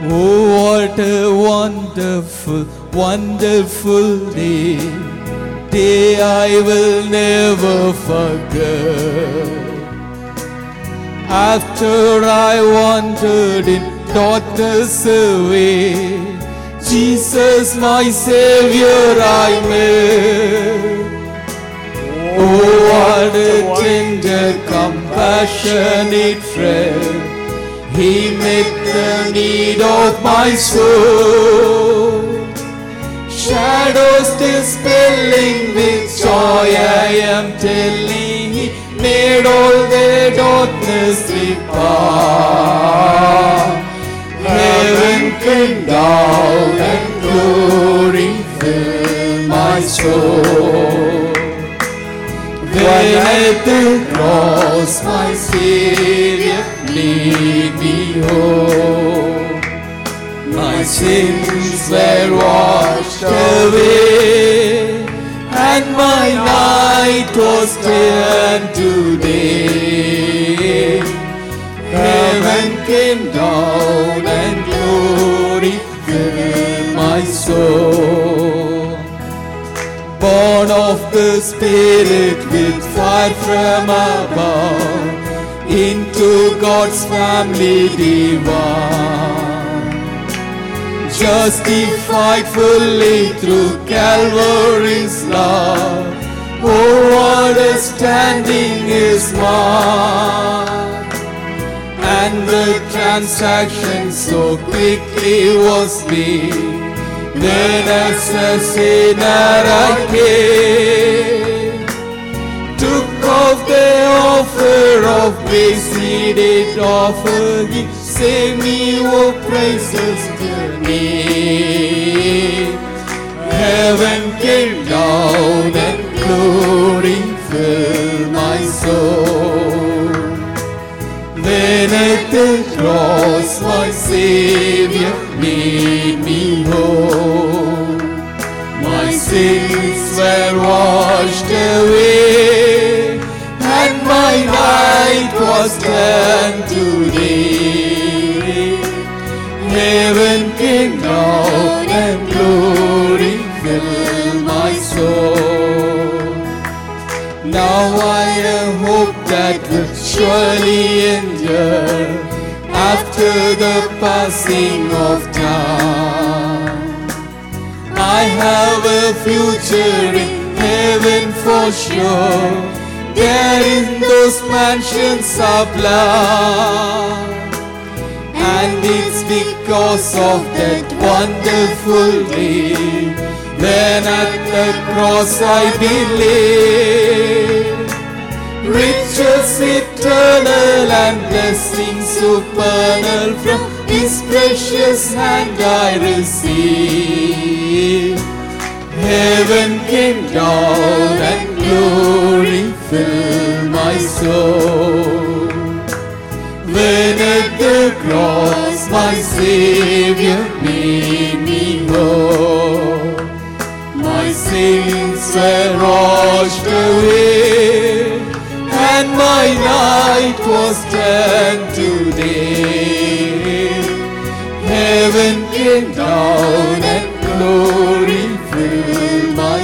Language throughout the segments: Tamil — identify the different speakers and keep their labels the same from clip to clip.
Speaker 1: Oh, what a wonderful, wonderful day. Day I will never forget. After I wandered in darkness away, Jesus, my Savior, I met. Oh, what a tender, compassionate friend. He met the need of my soul. Shadows dispelling with joy, I am telling He made all the darkness depart. Heaven came down and glory filled my soul. When at the cross my Savior lead me home. My sins were washed away, and my night was turned to day. Heaven came down and glory filled my soul born of the Spirit with fire from above, into God's family divine. Justified fully through Calvary's love, oh what a standing is mine. And the transaction so quickly was made. Then as a sinner I came, took off the offer of grace he did offer, he saved me, oh praises to me. Heaven came down and glory filled my soul. Then at the cross my Savior made me whole. My sins were washed away, and my night was turned to day. Heaven came down and glory filled my soul. Now I have hope that will surely endure after the passing of time. I have a future in heaven for sure. There in those mansions of love. And it's because of that wonderful day Then at the cross I believe Riches eternal and blessings supernal From His precious hand I receive Heaven came down and glory filled my soul when at the cross my Savior made me whole, my sins were washed away, and my night was turned to day. Heaven came down and glory filled my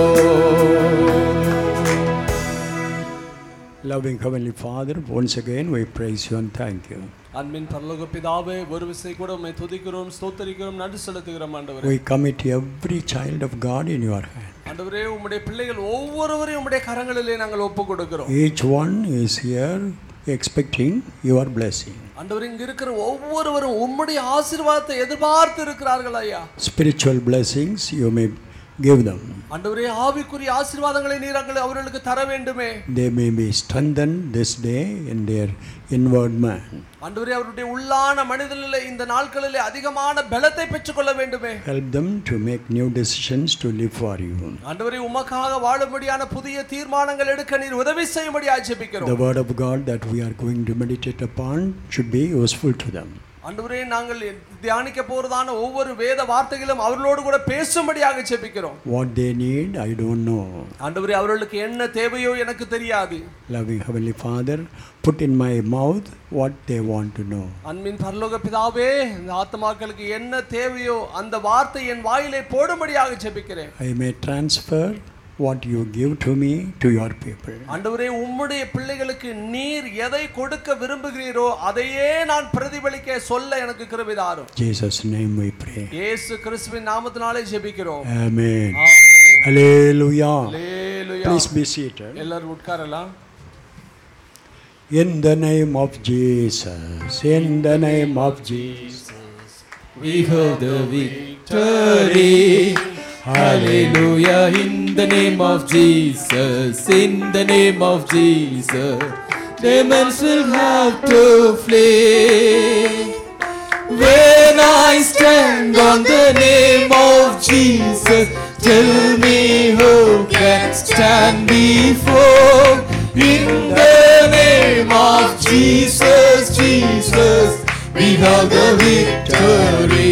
Speaker 1: soul.
Speaker 2: Loving Heavenly Father, once again we praise you and thank you.
Speaker 3: அன்பின் பரலோக பிதாவே ஒரு விசை கூட உம்மை துதிக்கிறோம் ஸ்தோத்தரிக்கிறோம் நன்றி செலுத்துகிறோம் ஆண்டவரே
Speaker 2: We commit every child of God in your hand.
Speaker 3: ஆண்டவரே உம்முடைய பிள்ளைகள் ஒவ்வொருவரையும் உம்முடைய கரங்களிலே நாங்கள் ஒப்பு கொடுக்கிறோம்
Speaker 2: Each one is here expecting your blessing.
Speaker 3: ஆண்டவரே இங்க இருக்கிற ஒவ்வொருவரும் உம்முடைய ஆசீர்வாதத்தை எதிர்பார்த்து இருக்கிறார்கள் ஐயா
Speaker 2: Spiritual blessings you may give them.
Speaker 3: ஆண்டவரே ஆவிக்குரிய ஆசீர்வாதங்களை நீர் அங்கே அவர்களுக்கு தர வேண்டுமே
Speaker 2: They may be strengthened this day in their inward man.
Speaker 3: ஆண்டவரே அவருடைய உள்ளான மனிதனிலே இந்த நாட்களிலே அதிகமான பலத்தை பெற்றுக்கொள்ள வேண்டுமே
Speaker 2: Help them to make new decisions to live for you.
Speaker 3: ஆண்டவரே உமக்காக வாழும்படியான புதிய தீர்மானங்கள் எடுக்க நீர் உதவி செய்யும்படி
Speaker 2: The
Speaker 3: ஆட்சேபிக்கிறோம்
Speaker 2: word of God that we are going to meditate upon should be useful to them.
Speaker 3: ஆண்டவரே நாங்கள் தியானிக்க போறதான ஒவ்வொரு வேத வார்த்தைகளும் அவர்களோடு கூட பேசும்படியாக ஜெபிக்கிறோம்
Speaker 2: What they need, I don't know.
Speaker 3: ஆண்டவரே அவர்களுக்கு என்ன தேவையோ எனக்கு தெரியாது
Speaker 2: Loving Heavenly Father, put in my mouth what they want to know.
Speaker 3: அன்பின் பரலோக பிதாவே இந்த ஆத்மாக்களுக்கு என்ன தேவையோ அந்த வார்த்தை என் வாயிலே போடும்படியாக ஜெபிக்கிறேன்
Speaker 2: I may transfer what you give to me to your people.
Speaker 3: ஆண்டவரே உம்முடைய பிள்ளைகளுக்கு நீர் எதை கொடுக்க விரும்புகிறீரோ அதையே நான் பிரதிபலிக்க சொல்ல எனக்கு கிருபிதாரும்
Speaker 2: Jesus' name we pray.
Speaker 3: இயேசு கிறிஸ்துவின் நாமத்தினாலே ஜெபிக்கிறோம்
Speaker 2: Amen.
Speaker 3: Amen.
Speaker 2: Hallelujah.
Speaker 3: Hallelujah.
Speaker 2: Please be seated.
Speaker 3: எல்லாரும் உட்காரலாம்
Speaker 2: In the name of Jesus, in the name of Jesus.
Speaker 1: We have the victory. Hallelujah. In the name of Jesus. In the name of Jesus. Demons will have to flee. When I stand on the name of Jesus, tell me who can stand before. In the name of Jesus, Jesus, we have the victory.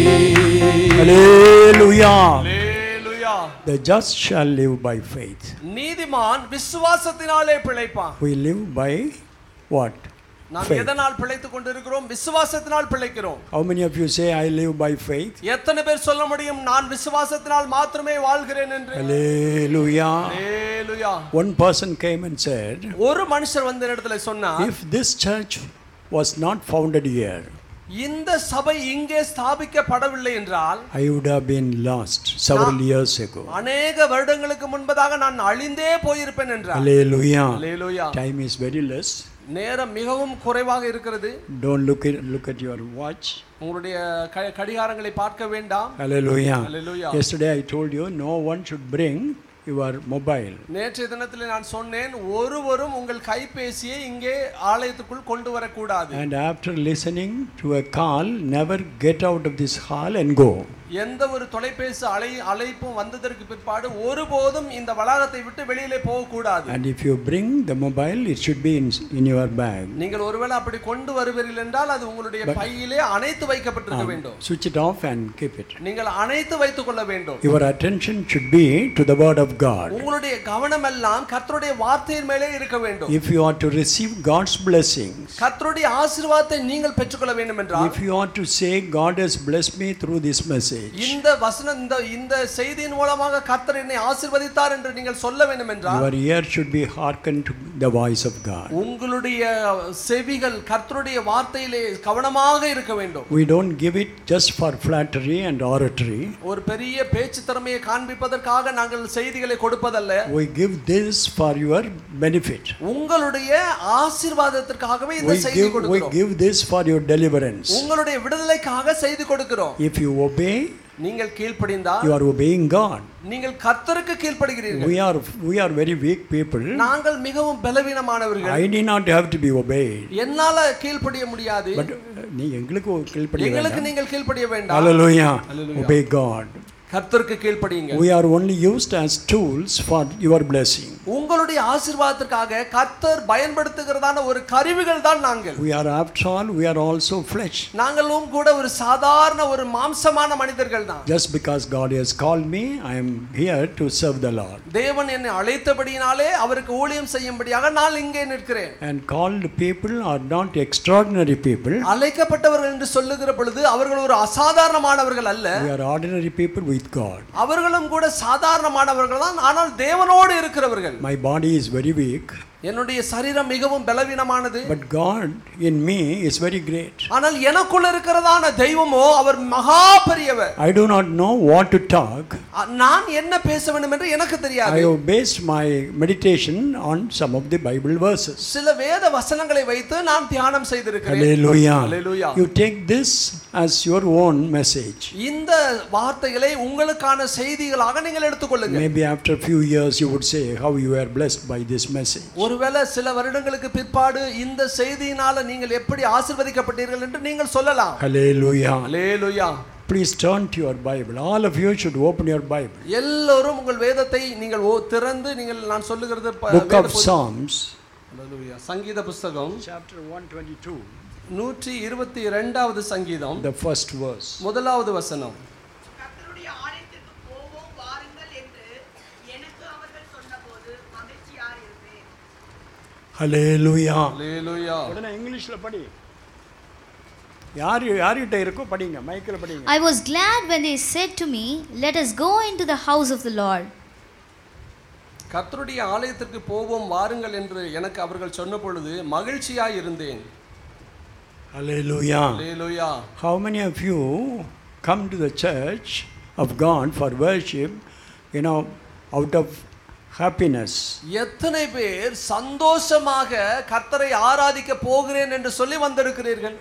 Speaker 2: Hallelujah.
Speaker 3: Hallelujah.
Speaker 2: The just shall live by faith.
Speaker 3: நீதிமான் விசுவாசத்தினாலே பிழைப்பான்
Speaker 2: We live by what?
Speaker 3: நாம்
Speaker 2: Faith.
Speaker 3: எதனால் பிழைத்துக் கொண்டிருக்கிறோம் விசுவாசத்தினால் பிழைக்கிறோம்
Speaker 2: How many of you say, I live by faith?
Speaker 3: எத்தனை பேர் சொல்ல முடியும் நான் விசுவாசத்தினால் மாத்திரமே வாழ்கிறேன் என்று
Speaker 2: Hallelujah.
Speaker 3: Hallelujah.
Speaker 2: One person came and said,
Speaker 3: ஒரு மனுஷர் வந்து இடத்துல சொன்னார்
Speaker 2: If this church was not founded here,
Speaker 3: இந்த சபை இங்கே ஸ்தாபிக்கப்படவில்லை என்றால்
Speaker 2: I would have been lost several years ago.
Speaker 3: அநேக வருடங்களுக்கு முன்பதாக நான் அழிந்தே போயிருப்பேன் என்றார்
Speaker 2: Hallelujah.
Speaker 3: Hallelujah.
Speaker 2: Time is very less.
Speaker 3: நேரம் மிகவும் குறைவாக இருக்கிறது
Speaker 2: Don't look at, look at your watch.
Speaker 3: உங்களுடைய க- கடிகாரங்களை பார்க்க வேண்டாம்
Speaker 2: Hallelujah.
Speaker 3: Hallelujah.
Speaker 2: Yesterday I told you no one should bring your mobile.
Speaker 3: நேற்றைய தினத்தில் நான் சொன்னேன் ஒருவரும் உங்கள் கைபேசியை இங்கே ஆலயத்துக்குள் கொண்டு வரக்கூடாது
Speaker 2: And after listening to a call, never get out of this hall and go.
Speaker 3: எந்த ஒரு தொலைபேசி அலை அழைப்பும் வந்ததற்கு பிற்பாடு ஒருபோதும் இந்த வளாகத்தை விட்டு வெளியிலே போகக்கூடாது
Speaker 2: And if you bring the mobile, it should be in, in your bag.
Speaker 3: நீங்கள் ஒருவேளை அப்படி கொண்டு வருவீர்கள் என்றால் அது உங்களுடைய பையிலே அணைத்து வைக்கப்பட்டிருக்க வேண்டும்
Speaker 2: Switch it off and keep it.
Speaker 3: நீங்கள் அணைத்து வைத்துக் கொள்ள வேண்டும்
Speaker 2: Your attention should be to the word of God.
Speaker 3: உங்களுடைய கவனம் எல்லாம் கர்த்தருடைய வார்த்தையின் மேலே இருக்க வேண்டும்
Speaker 2: If you are to receive God's blessings,
Speaker 3: கர்த்தருடைய ஆசீர்வாதத்தை நீங்கள் பெற்றுக்கொள்ள வேண்டும் என்றால்
Speaker 2: if you are to say, God has blessed me through this message,
Speaker 3: இந்த வசனம் இந்த இந்த செய்தியின் மூலமாக கர்த்தர் என்னை ஆசீர்வதித்தார் என்று நீங்கள் சொல்ல வேண்டும் என்றால்
Speaker 2: your ear should be hearkened to the voice of God.
Speaker 3: உங்களுடைய செவிகள் கர்த்தருடைய வார்த்தையிலே கவனமாக இருக்க வேண்டும்
Speaker 2: We don't give it just for flattery and oratory.
Speaker 3: ஒரு பெரிய பேச்சு திறமையை காண்பிப்பதற்காக நாங்கள் செய்திகளை கொடுப்பதல்ல
Speaker 2: We give this for your benefit.
Speaker 3: உங்களுடைய ஆசீர்வாதத்திற்காகவே இந்த
Speaker 2: We
Speaker 3: செய்தி
Speaker 2: give, we
Speaker 3: கொடுக்கிறோம்
Speaker 2: give this for your deliverance.
Speaker 3: உங்களுடைய விடுதலைக்காக செய்தி கொடுக்கிறோம்
Speaker 2: If you obey,
Speaker 3: நீங்கள் கீழ்ப்படிந்தால்
Speaker 2: you are obeying God.
Speaker 3: நீங்கள் கர்த்தருக்கு கீழ்ப்படுகிறீர்கள்
Speaker 2: We are we are very weak people.
Speaker 3: நாங்கள் மிகவும் பலவீனமானவர்கள்
Speaker 2: I need not have to be obeyed.
Speaker 3: என்னால கீழ்ப்படிய முடியாது
Speaker 2: But நீ எங்களுக்கு கீழ்ப்படிய
Speaker 3: எங்களுக்கு
Speaker 2: வேண்டாம்.
Speaker 3: நீங்கள் கீழ்ப்படிய வேண்டாம்
Speaker 2: Hallelujah.
Speaker 3: Hallelujah.
Speaker 2: Obey God.
Speaker 3: கர்த்தருக்கு கீழ்ப்படியுங்க
Speaker 2: We are only used as tools for your blessing.
Speaker 3: உங்களுடைய ஆசீர்வாதத்திற்காக கர்த்தர் பயன்படுத்துகிறதான ஒரு கருவிகள் தான் நாங்கள்
Speaker 2: We are after all, we are also flesh.
Speaker 3: நாங்களும் கூட ஒரு சாதாரண ஒரு மாம்சமான மனிதர்கள் தான்
Speaker 2: Just because God has called me, I am here to serve the Lord.
Speaker 3: தேவன் என்னை அழைத்தபடியினாலே அவருக்கு ஊழியம் செய்யும்படியாக நான் இங்கே நிற்கிறேன்
Speaker 2: And called people are not extraordinary people.
Speaker 3: அழைக்கப்பட்டவர்கள் என்று சொல்லுகிற பொழுது அவர்கள் ஒரு அசாதாரணமானவர்கள் அல்ல
Speaker 2: We are ordinary people with God.
Speaker 3: அவர்களும் கூட சாதாரணமானவர்கள் தான் ஆனால் தேவனோடு இருக்கிறவர்கள்
Speaker 2: My body is very weak,
Speaker 3: என்னுடைய சரீரம் மிகவும் பலவீனமானது
Speaker 2: but God in me is very great.
Speaker 3: ஆனால் எனக்குள்ள இருக்கிறதான தெய்வமோ அவர் மகா பெரியவர்
Speaker 2: I do not know what to talk.
Speaker 3: அ- நான் என்ன பேச வேண்டும் என்று எனக்கு
Speaker 2: I
Speaker 3: தெரியாது
Speaker 2: have based my meditation on some of the Bible verses.
Speaker 3: சில வேத வசனங்களை வைத்து நான் தியானம் செய்திருக்கிறேன்
Speaker 2: Hallelujah.
Speaker 3: Hallelujah.
Speaker 2: You take this as your own message.
Speaker 3: இந்த வார்த்தைகளை உங்களுக்கான செய்திகளாக நீங்கள் எடுத்துக்கொள்ளுங்க
Speaker 2: Maybe after a few years you would say how you were blessed by this message.
Speaker 3: ஒருவேளை சில வருடங்களுக்கு பிற்பாடு இந்த செய்தியினால நீங்கள் எப்படி ஆசீர்வதிக்கப்பட்டீர்கள் என்று நீங்கள் சொல்லலாம்
Speaker 2: Hallelujah.
Speaker 3: Hallelujah
Speaker 2: Please turn to your Bible. All of you should open your Bible.
Speaker 3: எல்லோரும் உங்கள் வேதத்தை நீங்கள் ஓ- திறந்து நீங்கள் நான் சொல்லுகிறது ப-
Speaker 2: Book
Speaker 3: வேத
Speaker 2: of
Speaker 3: புஸ்தகம்.
Speaker 2: Psalms,
Speaker 3: Hallelujah. சங்கீத புஸ்தகம்
Speaker 2: chapter 122.
Speaker 3: நூற்றி இருபத்தி ரெண்டாவது சங்கீதம்
Speaker 2: the first verse.
Speaker 3: முதலாவது வசனம்
Speaker 4: கர்த்தருடைய ஆலயத்திற்கு போவோம் வாருங்கள் என்று எனக்கு அவர்கள் சொன்னபோது மகிழ்ச்சியாய் இருந்தேன்
Speaker 2: Hallelujah.
Speaker 3: அல்லேலூயா
Speaker 2: உடனே இங்கிலீஷில் படி யார் யார்கிட்ட இருக்கோ படிங்க மைக்கில் படிங்க
Speaker 5: I was glad when they said to me, Let us go into the house of the Lord.
Speaker 3: கர்த்தருடைய ஆலயத்திற்கு போவோம் வாருங்கள் என்று எனக்கு அவர்கள் சொன்ன பொழுது மகிழ்ச்சியாய் இருந்தேன்
Speaker 2: Hallelujah.
Speaker 3: Hallelujah
Speaker 2: How many of you come to the church of God for worship, you know, out of happiness?
Speaker 3: எத்தனை பேர் சந்தோஷமாக கர்த்தரை ஆராதிக்க போகிறேன் என்று சொல்லி வந்திருக்கிறீர்கள்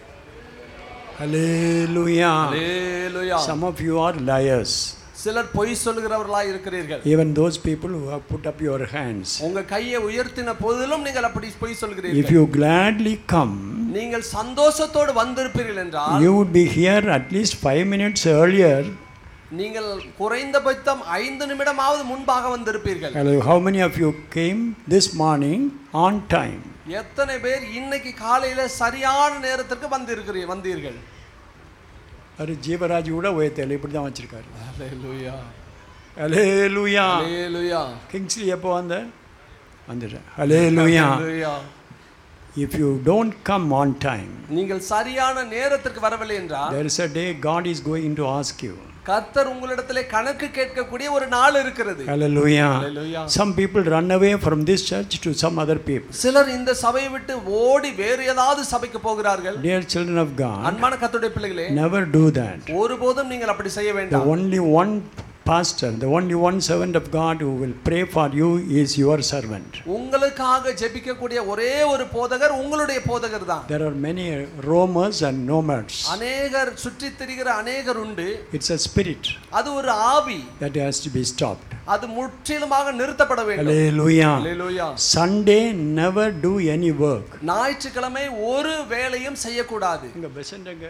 Speaker 2: Hallelujah.
Speaker 3: Hallelujah
Speaker 2: Some of you are liars.
Speaker 3: சிலர் பொய் சொல்கிறவர்களாய் இருக்கிறீர்கள்
Speaker 2: Even those people who have put up your hands.
Speaker 3: உங்க கையை உயர்த்தின போதிலும் நீங்கள் அப்படி பொய்
Speaker 2: If
Speaker 3: சொல்கிறீர்கள்
Speaker 2: you gladly come,
Speaker 3: நீங்கள் சந்தோஷத்தோடு வந்திருப்பீர்கள் என்றால்
Speaker 2: you would be here at least five minutes earlier.
Speaker 3: நீங்கள் குறைந்தபட்சம் ஐந்து நிமிடமாவது முன்பாக வந்திருப்பீர்கள்
Speaker 2: Hello, how many of you came this morning on time?
Speaker 3: எத்தனை பேர் இன்னைக்கு காலையில சரியான நேரத்திற்கு வந்திருக்கிறீ வந்தீர்கள்
Speaker 2: அது ஜீவராஜ் கூட உயர்த்தல இப்படி தான் வச்சிருக்காரு
Speaker 3: அல்லேலூயா
Speaker 2: ஹலேலுயா
Speaker 3: அல்லேலூயா
Speaker 2: கிங்ஸ்லி எப்போ வந்த வந்துட்டேன் ஹலேலுயா
Speaker 3: அல்லேலூயா
Speaker 2: if you don't come on time
Speaker 3: நீங்கள் சரியான நேரத்திற்கு வரவில்லை என்றால்
Speaker 2: there is a day God is going to ask you.
Speaker 3: கர்த்தர் உங்களிடத்திலே கணக்கு கேட்கக்கூடிய ஒரு நாள் இருக்கிறது
Speaker 2: Hallelujah.
Speaker 3: Hallelujah.
Speaker 2: Some people run away from this church to some other people.
Speaker 3: சிலர் இந்த சபையை விட்டு ஓடி வேறு ஏதாவது சபைக்கு போகிறார்கள்
Speaker 2: Dear children of God,
Speaker 3: அன்பான கர்த்தருடைய பிள்ளைகளே
Speaker 2: never do that.
Speaker 3: ஒருபோதும் நீங்கள் அப்படி செய்ய
Speaker 2: The
Speaker 3: வேண்டாம்
Speaker 2: only one pastor, the only one servant of God who will pray for you is your servant.
Speaker 3: உங்களுக்காக ஜெபிக்கக்கூடிய ஒரே ஒரு போதகர் உங்களுடைய போதகர் தான்
Speaker 2: There are many roamers and nomads.
Speaker 3: அநேகர் சுற்றி திரிகிற அநேகர் உண்டு
Speaker 2: It's a spirit
Speaker 3: அது ஒரு ஆவி
Speaker 2: that has to be stopped.
Speaker 3: அது முற்றிலுமாக நிறுத்தப்பட வேண்டும்
Speaker 2: Hallelujah.
Speaker 3: Hallelujah
Speaker 2: Sunday, never do any work.
Speaker 3: ஞாயிற்றுக்கிழமை ஒரு வேலையும் செய்யக்கூடாது
Speaker 2: இங்க பெசன்ட் எங்க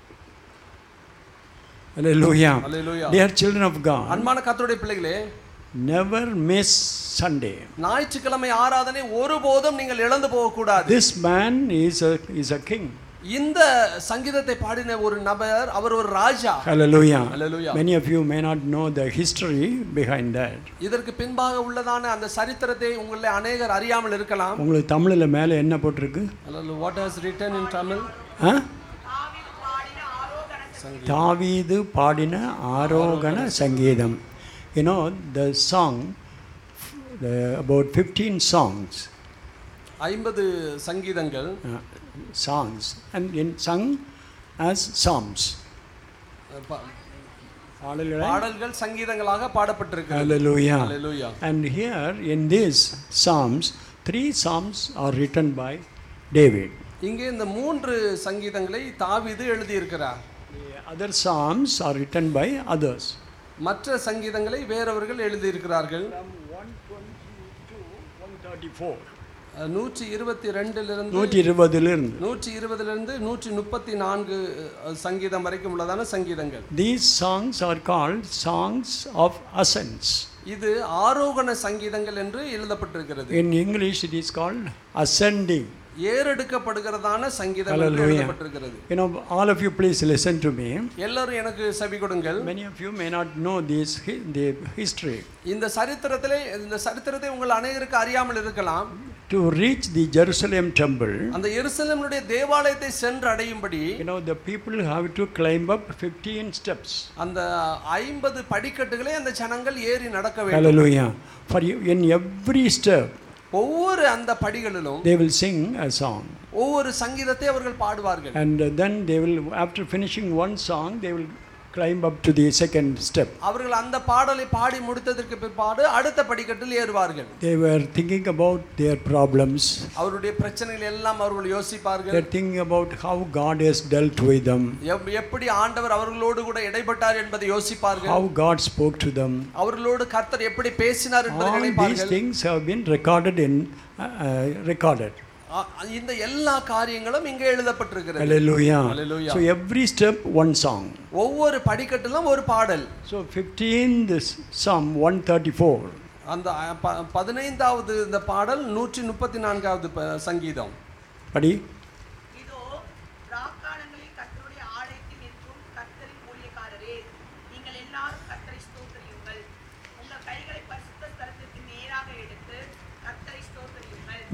Speaker 2: Hallelujah.
Speaker 3: Hallelujah
Speaker 2: Dear children of God,
Speaker 3: அன்பான கர்த்தருடைய பிள்ளைகளே
Speaker 2: never miss Sunday.
Speaker 3: ஞாயிற்றுக்கிழமை ஆராதனை ஒருபோதும் நீங்கள் இழந்து போகக்கூடாது
Speaker 2: This man is a, is a king.
Speaker 3: இந்த சங்கீதத்தை பாடின ஒரு நபர் அவர் ஒரு ராஜா
Speaker 2: Hallelujah.
Speaker 3: Hallelujah.
Speaker 2: Many of you may not know the history behind that.
Speaker 3: இதற்கு பின்பாக உள்ளதான அந்த சரித்திரத்தை உங்களில் அநேகர் அறியாமல் இருக்கலாம்
Speaker 2: உங்களுக்கு தமிழில் மேலே என்ன போட்டிருக்கு
Speaker 3: what has written in Tamil
Speaker 2: ஆ?
Speaker 4: தாவீது பாடின ஆரோகண
Speaker 2: தாவீது பாடின ஆரோகண சங்கீதம் you know the song the, about 15 songs
Speaker 3: ஐம்பது சங்கீதங்கள்
Speaker 2: uh, songs and in sung as psalms
Speaker 3: ப-
Speaker 2: பாடல்களை
Speaker 3: பாடல்கள் சங்கீதங்களாக பாடப்பட்டிருக்கிறது
Speaker 2: hallelujah
Speaker 3: Hallelujah.
Speaker 2: and here in these psalms three psalms are written by david
Speaker 3: இங்கே இந்த மூன்று சங்கீதங்களை தாவீது எழுதியிருக்கிறார்
Speaker 2: the other psalms are written by others
Speaker 3: மற்ற சங்கீதங்களை வேறவர்கள் எழுதியிருக்கிறார்கள்
Speaker 2: from 120 to 134
Speaker 3: அஹ், நூற்றி இருபத்தி ரெண்டிலிருந்து
Speaker 2: நூற்றி இருபதிலிருந்து
Speaker 3: நூற்றி இருபதிலிருந்து நூற்றி முப்பத்தி நான்கு அஹ், சங்கீதம் வரைக்கும் உள்ளதான சங்கீதங்கள்
Speaker 2: These songs are called songs of ascents.
Speaker 3: இது ஆரோகண சங்கீதங்கள் என்று எழுதப்பட்டிருக்கிறது
Speaker 2: In English, it is called ascending.
Speaker 3: ஏறெடுக்கப்படுகிறதான சங்கீதம் என்று
Speaker 2: Hallelujah.
Speaker 3: எழுதப்பட்டிருக்கிறது
Speaker 2: You know, all of you, please listen to me.
Speaker 3: எல்லாரும் எனக்கு செவி கொடுங்கள்
Speaker 2: Many of you may not know this hi- the history.
Speaker 3: இந்த சரித்திரத்திலே இந்த சரித்திரத்தை உங்கள் அநேகருக்கு அறியாமல் இருக்கலாம்
Speaker 2: To reach the Jerusalem temple,
Speaker 3: அந்த எருசலேமுடைய தேவாலயத்தை சென்று அடையும்படி
Speaker 2: you know, the people have to climb up 15 steps.
Speaker 3: அந்த ஐம்பது படிக்கட்டுகளை அந்த ஜனங்கள் ஏறி நடக்க வேண்டும்
Speaker 2: Hallelujah. For you, in every step,
Speaker 3: ஒவ்வொரு அந்த படிகளிலும்
Speaker 2: they will sing a song.
Speaker 3: ஒவ்வொரு சங்கீதத்தை அவர்கள் பாடுவார்கள்
Speaker 2: And then they will, after finishing one song, they will climb up to the second step.
Speaker 3: அவர்கள் அந்த பாடலை பாடி முடித்ததற்கு பிற்பாடு அடுத்த படிக்கட்டில் ஏறுவார்கள்
Speaker 2: They were thinking about their problems.
Speaker 3: அவருடைய பிரச்சனைகள் எல்லாம் அவர்கள் யோசிப்பார்கள்
Speaker 2: They're thinking about how God has dealt with them,
Speaker 3: எப்- எப்படி ஆண்டவர் அவர்களோடு கூட இடைப்பட்டார் என்பதை யோசிப்பார்கள்
Speaker 2: how God spoke to them.
Speaker 3: அவர்களோடு கர்த்தர் எப்படி பேசினார் என்பதை
Speaker 2: All these
Speaker 3: நினைப்பார்கள்
Speaker 2: things have been recorded in uh, uh, recorded.
Speaker 3: அ- இந்த எல்லா காரியங்களும் இங்கே எழுதப்பட்டிருக்கிறது
Speaker 2: Hallelujah.
Speaker 3: Hallelujah.
Speaker 2: So every step one song.
Speaker 3: ஒவ்வொரு படிக்கட்டிலும் ஒரு பாடல்
Speaker 2: So 15 this Psalm 134.
Speaker 3: அந்த அ, ப- பதினைந்தாவது இந்த பாடல் நூற்றி முப்பத்தி நான்காவது ப- சங்கீதம்
Speaker 2: Padi.
Speaker 4: இதோ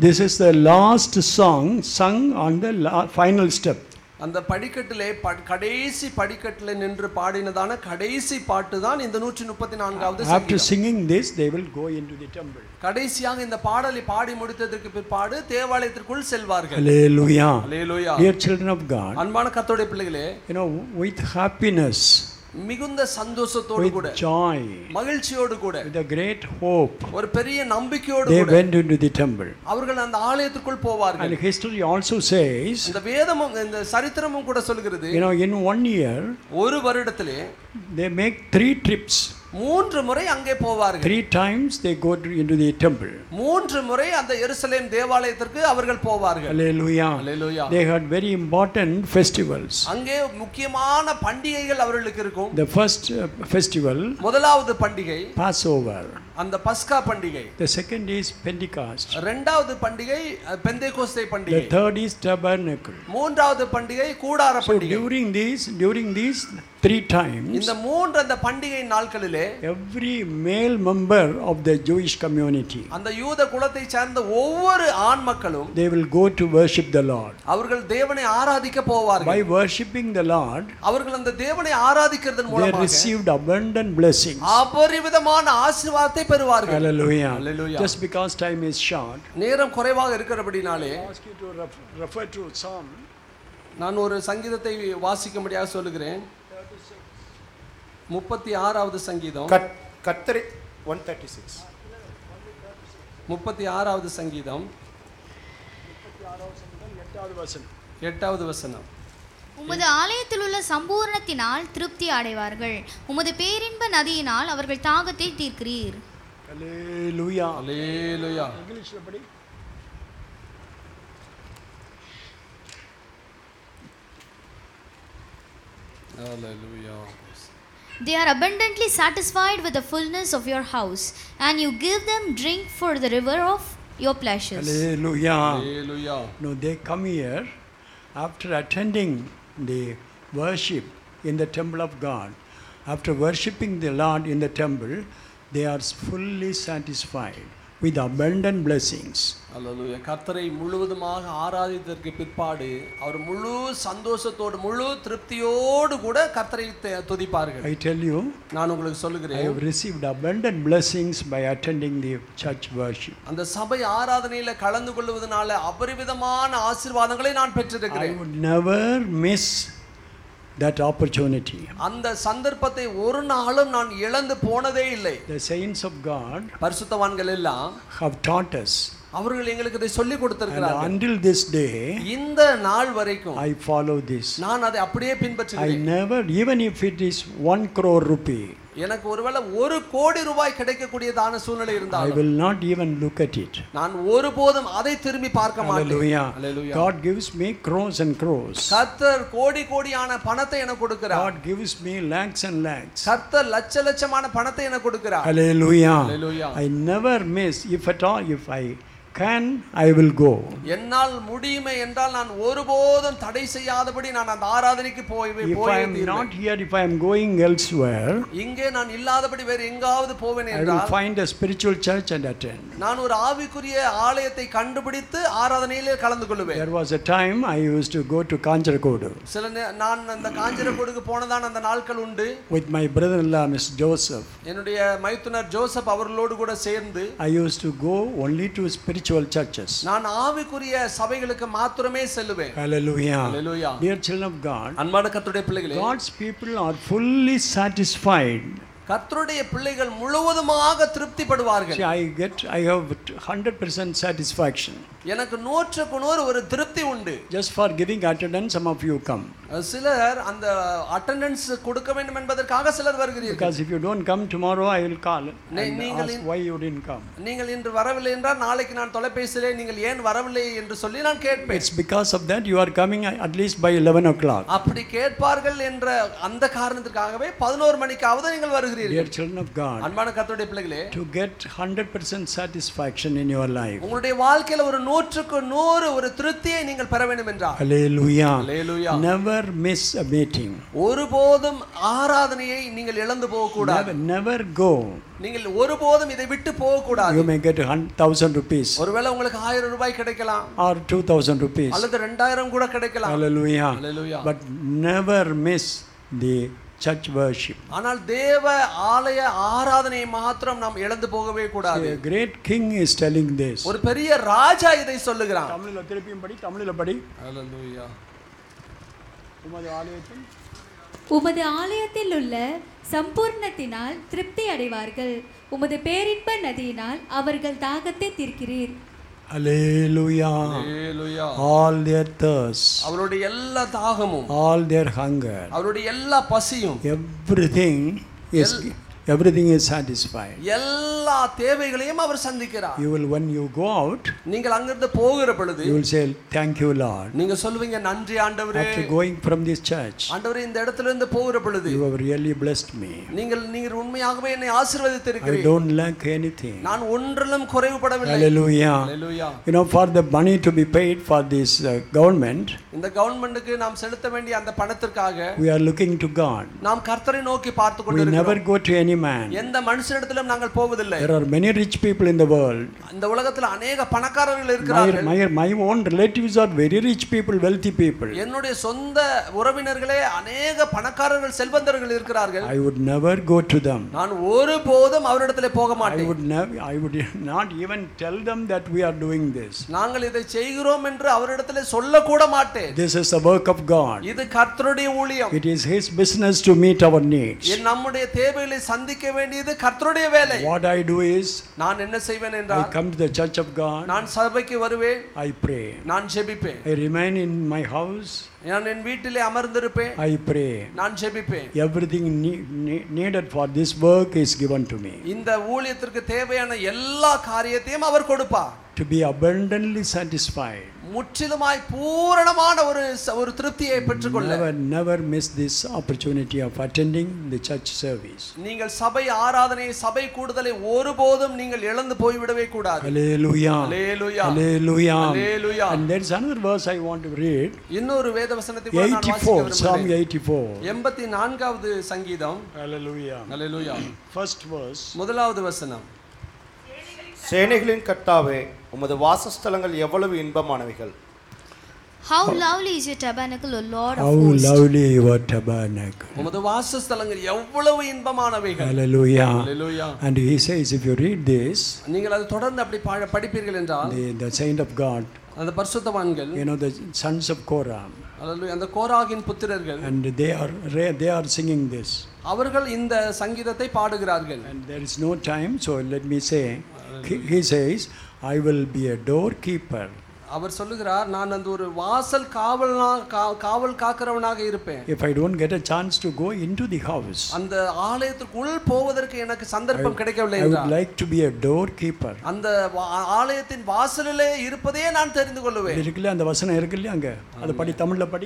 Speaker 2: This is the last song sung on the la- final step.
Speaker 3: அந்த படிக்கட்டிலே ப- கடைசி படிக்கட்டிலே நின்று பாடினதான கடைசி பாட்டு தான் இந்த நூற்றி முப்பத்தி நான்காவது
Speaker 2: After
Speaker 3: சங்கீதம்.
Speaker 2: singing this, they will go into the temple.
Speaker 3: கடைசியாக இந்த பாடலை பாடி முடித்ததற்கு பிற்பாடு தேவாலயத்திற்குள் செல்வார்கள்
Speaker 2: Hallelujah.
Speaker 3: Hallelujah
Speaker 2: Dear children of God,
Speaker 3: அன்பான கர்த்தருடைய பிள்ளைகளே
Speaker 2: you know, with happiness,
Speaker 3: மிகுந்த சந்தோஷத்தோடு கூட
Speaker 2: with joy,
Speaker 3: மகிழ்ச்சியோடு கூட
Speaker 2: with a great hope,
Speaker 3: ஒரு பெரிய நம்பிக்கையோடு
Speaker 2: they
Speaker 3: கூட
Speaker 2: went into the temple.
Speaker 3: அவர்கள் அந்த ஆலயத்திற்குள் போவார்கள்
Speaker 2: And history also says,
Speaker 3: இந்த வேதமும் இந்த சரித்திரமும் கூட சொல்கிறது
Speaker 2: you know, in one year,
Speaker 3: ஒரு வருடத்திலே
Speaker 2: they make three trips.
Speaker 3: மூன்று முறை அங்கே போவார்கள்
Speaker 2: Three times they go to, into the temple.
Speaker 3: மூன்று முறை அந்த எருசலேம் தேவாலயத்திற்கு அவர்கள் போவார்கள்
Speaker 2: Hallelujah.
Speaker 3: Hallelujah
Speaker 2: They had very important festivals.
Speaker 3: அங்கே முக்கியமான பண்டிகைகள் அவர்களுக்கு இருக்கும்
Speaker 2: The first uh, festival,
Speaker 3: முதலாவது பண்டிகை
Speaker 2: Passover.
Speaker 3: அந்த பஸ்கா பண்டிகை
Speaker 2: The second is Pentecost.
Speaker 3: இரண்டாவது பண்டிகை பெந்தேகோஸ்தே
Speaker 2: The
Speaker 3: பண்டிகை
Speaker 2: third is Tabernacle.
Speaker 3: மூன்றாவது பண்டிகை கூடார
Speaker 2: So
Speaker 3: பண்டிகை
Speaker 2: during these, during these three times,
Speaker 3: இந்த மூன்று அந்த பண்டிகை நாட்களிலே
Speaker 2: every male member of the Jewish community,
Speaker 3: அந்த யூத குலத்தை சேர்ந்த ஒவ்வொரு ஆண் மக்களும்
Speaker 2: they will go to worship the Lord.
Speaker 3: அவர்கள் தேவனை ஆராதிக்க போவார்கள்
Speaker 2: By worshipping the Lord,
Speaker 3: அவர்கள் அந்த தேவனை ஆராதிக்கிறதன்
Speaker 2: they
Speaker 3: மூலமாக
Speaker 2: received abundant blessings.
Speaker 3: அபரிவிதமான ஆசீர்வாதத்தை பெறுவார்கள்
Speaker 2: Hallelujah.
Speaker 3: Hallelujah.
Speaker 2: Just because time is short,
Speaker 3: நேரம் குறைவாக இருக்கிறபடினாலே
Speaker 2: I ask you to ref- refer to Psalm
Speaker 3: நான் ஒரு சங்கீதத்தை வாசிக்கும்படியாக சொல்லுகிறேன் முப்பத்தி ஆறாவது சங்கீதம்
Speaker 6: கத் கத்தரை ஒன் தேர்ட்டி சிக்ஸ்
Speaker 3: முப்பத்தி ஆறாவது சங்கீதம் எட்டாவது வசனம்
Speaker 5: உமது ஆலயத்தில் உள்ள சம்பூர்ணத்தினால் திருப்தி அடைவார்கள் உமது பேரின்ப நதியினால் அவர்கள் தாகத்தை தீர்க்கிறீர்
Speaker 2: Hallelujah.
Speaker 3: அல்லேலூயா
Speaker 2: English ல படி.
Speaker 3: அல்லேலூயா
Speaker 5: They are abundantly satisfied with the fullness of your house, and you give them drink for the river of your pleasures.
Speaker 2: Hallelujah.
Speaker 3: Hallelujah
Speaker 2: No, they come here after attending the worship in the temple of God. After worshipping the Lord in the temple, they are fully satisfied with abundant blessings.
Speaker 3: அல்லேலூயா கர்த்தரை முழுவதுமாக ஆராதித்ததற்கு பிற்பாடு அவர் முழு சந்தோஷத்தோடு முழு திருப்தியோடு கூட கர்த்தரை த- துதிப்பார்கள்
Speaker 2: I tell you,
Speaker 3: நான் உங்களுக்கு
Speaker 2: I
Speaker 3: சொல்லுகிறேன்
Speaker 2: have received abundant blessings by attending the church worship.
Speaker 3: அந்த சபை ஆராதனையில கலந்து கொள்வதனால அபரிவிதமான ஆசீர்வாதங்களை நான்
Speaker 2: I
Speaker 3: பெற்றிருக்கிறேன்
Speaker 2: would never miss that opportunity.
Speaker 3: அந்த சந்தர்ப்பத்தை ஒரு நாளும் நான் இழந்து போனதே இல்லை
Speaker 2: The saints of God
Speaker 3: பரிசுத்தவான்கள் எல்லாம்
Speaker 2: have taught us.
Speaker 3: அவர்கள் எங்களுக்கு இதை சொல்லி
Speaker 2: And
Speaker 3: கொடுத்திருக்கிறார்கள்
Speaker 2: until this day,
Speaker 3: இந்த நாள் வரைக்கும்
Speaker 2: I follow this.
Speaker 3: நான் அதை அப்படியே
Speaker 2: I
Speaker 3: பின்பற்றுகிறேன்
Speaker 2: never, even if it is one crore rupee,
Speaker 3: எனக்கு ஒருவேளை ஒரு கோடி ரூபாய் கிடைக்கக்கூடியதான சூழ்நிலை
Speaker 2: I
Speaker 3: இருந்தாலும்
Speaker 2: will not even look at it.
Speaker 3: நான் ஒருபோதும் அதை திரும்பி பார்க்க மாட்டேன்
Speaker 2: Hallelujah.
Speaker 3: Hallelujah.
Speaker 2: God gives me crores and crores.
Speaker 3: கர்த்தர் கோடி கோடியான பணத்தை எனக்கு கொடுக்கிறார்
Speaker 2: God gives me lakhs and lakhs.
Speaker 3: கர்த்தர் லட்ச லட்சமான பணத்தை எனக்கு கொடுக்கிறார்
Speaker 2: Hallelujah.
Speaker 3: Hallelujah.
Speaker 2: I never miss. If at all, if I can, I will go.
Speaker 3: என்னால் முடியுமே என்றால் நான் ஒருபோதும் தடை செய்யாதபடி நான் அந்த ஆராதனைக்கு போய்
Speaker 2: If
Speaker 3: போய்
Speaker 2: I am not here, if I am going elsewhere,
Speaker 3: இங்கே நான் இல்லாதபடி வேறு எங்காவது போவேன்
Speaker 2: I will
Speaker 3: என்றால்
Speaker 2: find a spiritual church and attend.
Speaker 3: நான் ஒரு ஆவிக்குரிய ஆலயத்தை கண்டுபிடித்து ஆராதனையிலே கலந்து கொள்ளுவேன்
Speaker 2: There was a time I used to go to Kanjarakodu
Speaker 3: சில நே- நான் அந்த காஞ்சிரக்கோடுக்கு போனதான அந்த நாட்கள் உண்டு
Speaker 2: with my brother-in-law, Miss Joseph.
Speaker 3: என்னுடைய மைத்துனர் ஜோசப் அவர்களோடு கூட சேர்ந்து
Speaker 2: I used to go only to spiritual churches.
Speaker 3: நான் ஆவிக்குரிய சபைகளுக்கு மாத்திரமே செல்லுவேன்
Speaker 2: Hallelujah.
Speaker 3: Hallelujah.
Speaker 2: Dear children of God,
Speaker 3: அன்பான கர்த்தருடைய பிள்ளைகளே
Speaker 2: God's people are fully satisfied.
Speaker 3: கர்த்தருடைய பிள்ளைகள் முழுவதுமாக திருப்திப்படுவார்கள்
Speaker 2: See, I get, I have 100% satisfaction.
Speaker 3: எனக்கு நூற்றுக்கு நூறு ஒரு திருப்தி உண்டு
Speaker 2: Just for giving attendance, some of you come.
Speaker 3: சிலர் அந்த அட்டெண்டன்ஸ் கொடுக்க வேண்டும் என்பதற்காக சிலர் வருகிறீர்கள்
Speaker 2: Because if you don't come tomorrow, I will call
Speaker 3: நீ-
Speaker 2: and
Speaker 3: நீங்கள்
Speaker 2: ask why you didn't come.
Speaker 3: நீங்கள் இன்று வரவில்லை என்றால் நாளைக்கு நான் தொலைபேசியிலே நீங்கள் ஏன் வரவில்லை என்று சொல்லி நான் கேட்பேன்
Speaker 2: It's because of that you are coming at least by 11 o'clock.
Speaker 3: அப்படி கேட்பார்கள் என்ற அந்த காரணத்திற்காகவே பதினோரு மணிக்காவது நீங்கள் வருகிறீர்கள் விரும்புகிறீர்கள்
Speaker 2: children of God,
Speaker 3: அன்பான கர்த்தருடைய பிள்ளைகளே
Speaker 2: to get 100% satisfaction in your life.
Speaker 3: உங்களுடைய வாழ்க்கையில ஒரு நூற்றுக்கு நூறு ஒரு திருப்தியை நீங்கள் பெற வேண்டும் என்றால்
Speaker 2: Hallelujah.
Speaker 3: Hallelujah.
Speaker 2: Never miss a meeting.
Speaker 3: ஒருபோதும் ஆராதனையை நீங்கள் இழந்து போக கூடாது
Speaker 2: Never, never go.
Speaker 3: நீங்கள் ஒருபோதும் இதை விட்டு போக கூடாது
Speaker 2: You may get a hun- thousand rupees
Speaker 3: ஒருவேளை உங்களுக்கு ஆயிரம் ரூபாய் கிடைக்கலாம்
Speaker 2: or two thousand rupees.
Speaker 3: அல்லது ரெண்டாயிரம் கூட கிடைக்கலாம்
Speaker 2: Hallelujah.
Speaker 3: Hallelujah.
Speaker 2: But never miss the church worship.
Speaker 3: ஆனால் தேவ ஆலய ஆராதனையை மாத்திரம் நாம் இழந்து போகவே கூடாது
Speaker 2: A great king is telling this.
Speaker 3: ஒரு பெரிய ராஜா இதை சொல்லுகிறான்
Speaker 2: தமிழில் திருப்பியும் படி தமிழில் படி
Speaker 3: Hallelujah.
Speaker 2: உமது ஆலயத்தில்
Speaker 7: உமது ஆலயத்தில் உள்ள சம்பூர்ணத்தினால் திருப்தி அடைவார்கள் உமது பேரின்ப நதியினால் அவர்கள் தாகத்தை தீர்க்கிறீர்
Speaker 2: Hallelujah.
Speaker 3: Hallelujah.
Speaker 2: All their thirst,
Speaker 3: அவருடைய எல்லா தாகமும்
Speaker 2: all their hunger,
Speaker 3: அவருடைய எல்லா பசியும்
Speaker 2: everything is everything is satisfied.
Speaker 3: எல்லா தேவைகளையும் அவர் சந்திக்கிறார்
Speaker 2: You will when you go out,
Speaker 3: நீங்கள் அங்கிருந்து போகிற பொழுது
Speaker 2: you will say, Thank you, Lord.
Speaker 3: நீங்க சொல்லுவீங்க நன்றி ஆண்டவரே
Speaker 2: After going from this church,
Speaker 3: ஆண்டவரே இந்த இடத்துல இருந்து போகிற பொழுது
Speaker 2: you have really blessed me.
Speaker 3: நீங்கள் நீங்கள் உண்மையாகவே என்னை
Speaker 2: I
Speaker 3: ஆசீர்வதித்திருக்கிறீர்கள்
Speaker 2: don't lack anything.
Speaker 3: நான் ஒன்றிலும் குறைவுபடவில்லை
Speaker 2: Hallelujah.
Speaker 3: Hallelujah.
Speaker 2: You know, for the money to be paid for this uh, government,
Speaker 3: இந்த கவர்மெண்ட்டுக்கு நாம் செலுத்த வேண்டிய அந்த பணத்திற்காக
Speaker 2: we are looking to God.
Speaker 3: நாம் கர்த்தரை நோக்கி பார்த்து
Speaker 2: We never
Speaker 3: கொண்டிருக்கிறோம்
Speaker 2: go to any man.
Speaker 3: எந்த மனுஷனிடத்திலும் நாங்கள் போவதில்லை
Speaker 2: There are many rich people in the world.
Speaker 3: இந்த உலகத்துல அநேக பணக்காரர்கள்
Speaker 2: My,
Speaker 3: இருக்கிறார்கள்
Speaker 2: my, my own relatives are very rich people, wealthy people.
Speaker 3: என்னுடைய சொந்த உறவினர்களே அநேக பணக்காரர்கள் செல்வந்தர்கள் இருக்கிறார்கள்
Speaker 2: I would never go to them.
Speaker 3: நான் ஒருபோதும் அவரிடத்துல போக
Speaker 2: I
Speaker 3: மாட்டேன்
Speaker 2: would never, I would not even tell them that we are doing this.
Speaker 3: நாங்கள் இதை செய்கிறோம் என்று அவரிடத்துல சொல்லக்கூட மாட்டேன்
Speaker 2: This is the work of God.
Speaker 3: இது கர்த்தருடைய ஊழியம்
Speaker 2: It is His business to meet our needs.
Speaker 3: என் நம்முடைய தேவைகளை சந்திக்க வேண்டியது கர்த்தருடைய வேலை
Speaker 2: What I do is,
Speaker 3: நான் என்ன செய்வேன்
Speaker 2: I
Speaker 3: என்றால்
Speaker 2: come to the church of God,
Speaker 3: நான் சபைக்கு வருவேன்
Speaker 2: I pray.
Speaker 3: நான் ஜெபிப்பேன்
Speaker 2: I remain in my house,
Speaker 3: நான் என் வீட்டிலே அமர்ந்திருப்பேன்
Speaker 2: I pray.
Speaker 3: நான் ஜெபிப்பேன்
Speaker 2: Everything ne- ne- needed for this work is given to me.
Speaker 3: இந்த ஊழியத்திற்கு தேவையான எல்லா காரியத்தையும் அவர் கொடுப்பார்
Speaker 2: To be abundantly satisfied.
Speaker 3: முற்றிலுமாய் பூரணமான ஒரு ச- ஒரு திருப்தியை பெற்றுக்கொள்ள
Speaker 2: Never, never miss this opportunity of attending the church service.
Speaker 3: நீங்கள் சபை ஆராதனை சபை கூடுதலை ஒருபோதும் நீங்கள் இழந்து போய்விடவே கூடாது
Speaker 2: Hallelujah.
Speaker 3: Hallelujah.
Speaker 2: Hallelujah.
Speaker 3: Hallelujah.
Speaker 2: And there is another verse I want to read.
Speaker 3: இன்னொரு வேத வசனத்தை கூட நான் வாசிக்க
Speaker 2: 84, Psalm
Speaker 3: விரும்புகிறேன்.
Speaker 2: 84.
Speaker 3: எண்பத்தி நான்காவது சங்கீதம்
Speaker 2: Hallelujah.
Speaker 3: Hallelujah.
Speaker 2: First verse.
Speaker 3: முதலாவது வசனம்
Speaker 6: சேனைகளின் கர்த்தாவே உமது வாசஸ்தலங்கள் எவ்வளவு இன்பமானவைகள்
Speaker 5: How lovely is your tabernacle, O Lord of
Speaker 2: How
Speaker 5: hosts.
Speaker 2: lovely your tabernacle.
Speaker 3: உமது வாசஸ்தலங்கள் எவ்வளவு இன்பமானவைகள்
Speaker 2: Hallelujah.
Speaker 3: Hallelujah.
Speaker 2: And he says, if you read this,
Speaker 3: நீங்கள் அது தொடர்ந்து அப்படி பா- படிப்பீர்கள் என்றால்
Speaker 2: the, the saint of God,
Speaker 3: அந்த பரிசுத்தவான்கள்
Speaker 2: you know, the sons of Korah,
Speaker 3: Hallelujah. அந்த கோராகின் புத்திரர்கள்
Speaker 2: and they are re- they are singing this.
Speaker 3: அவர்கள் இந்த சங்கீதத்தை பாடுகிறார்கள்
Speaker 2: And there is no time, so let me say, he, he says, I will be a doorkeeper.
Speaker 3: அவர் சொல்லுகிறார் நான் அந்த ஒரு வாசல் காவலனா கா- காவல் காக்கிறவனாக இருப்பேன்
Speaker 2: If I don't get a chance to go into the house,
Speaker 3: அந்த ஆலயத்துக்குள் போவதற்கு எனக்கு சந்தர்ப்பம் கிடைக்கவில்லை
Speaker 2: I would
Speaker 3: என்றார்
Speaker 2: like to be a doorkeeper.
Speaker 3: அந்த வா- ஆலயத்தின் வாசலிலே இருப்பதே நான் தெரிந்து கொள்ளுவேன்
Speaker 2: இது இருக்குல்ல அந்த வசனம் இருக்கு இல்லையா அங்க அதை படி தமிழ்ல படி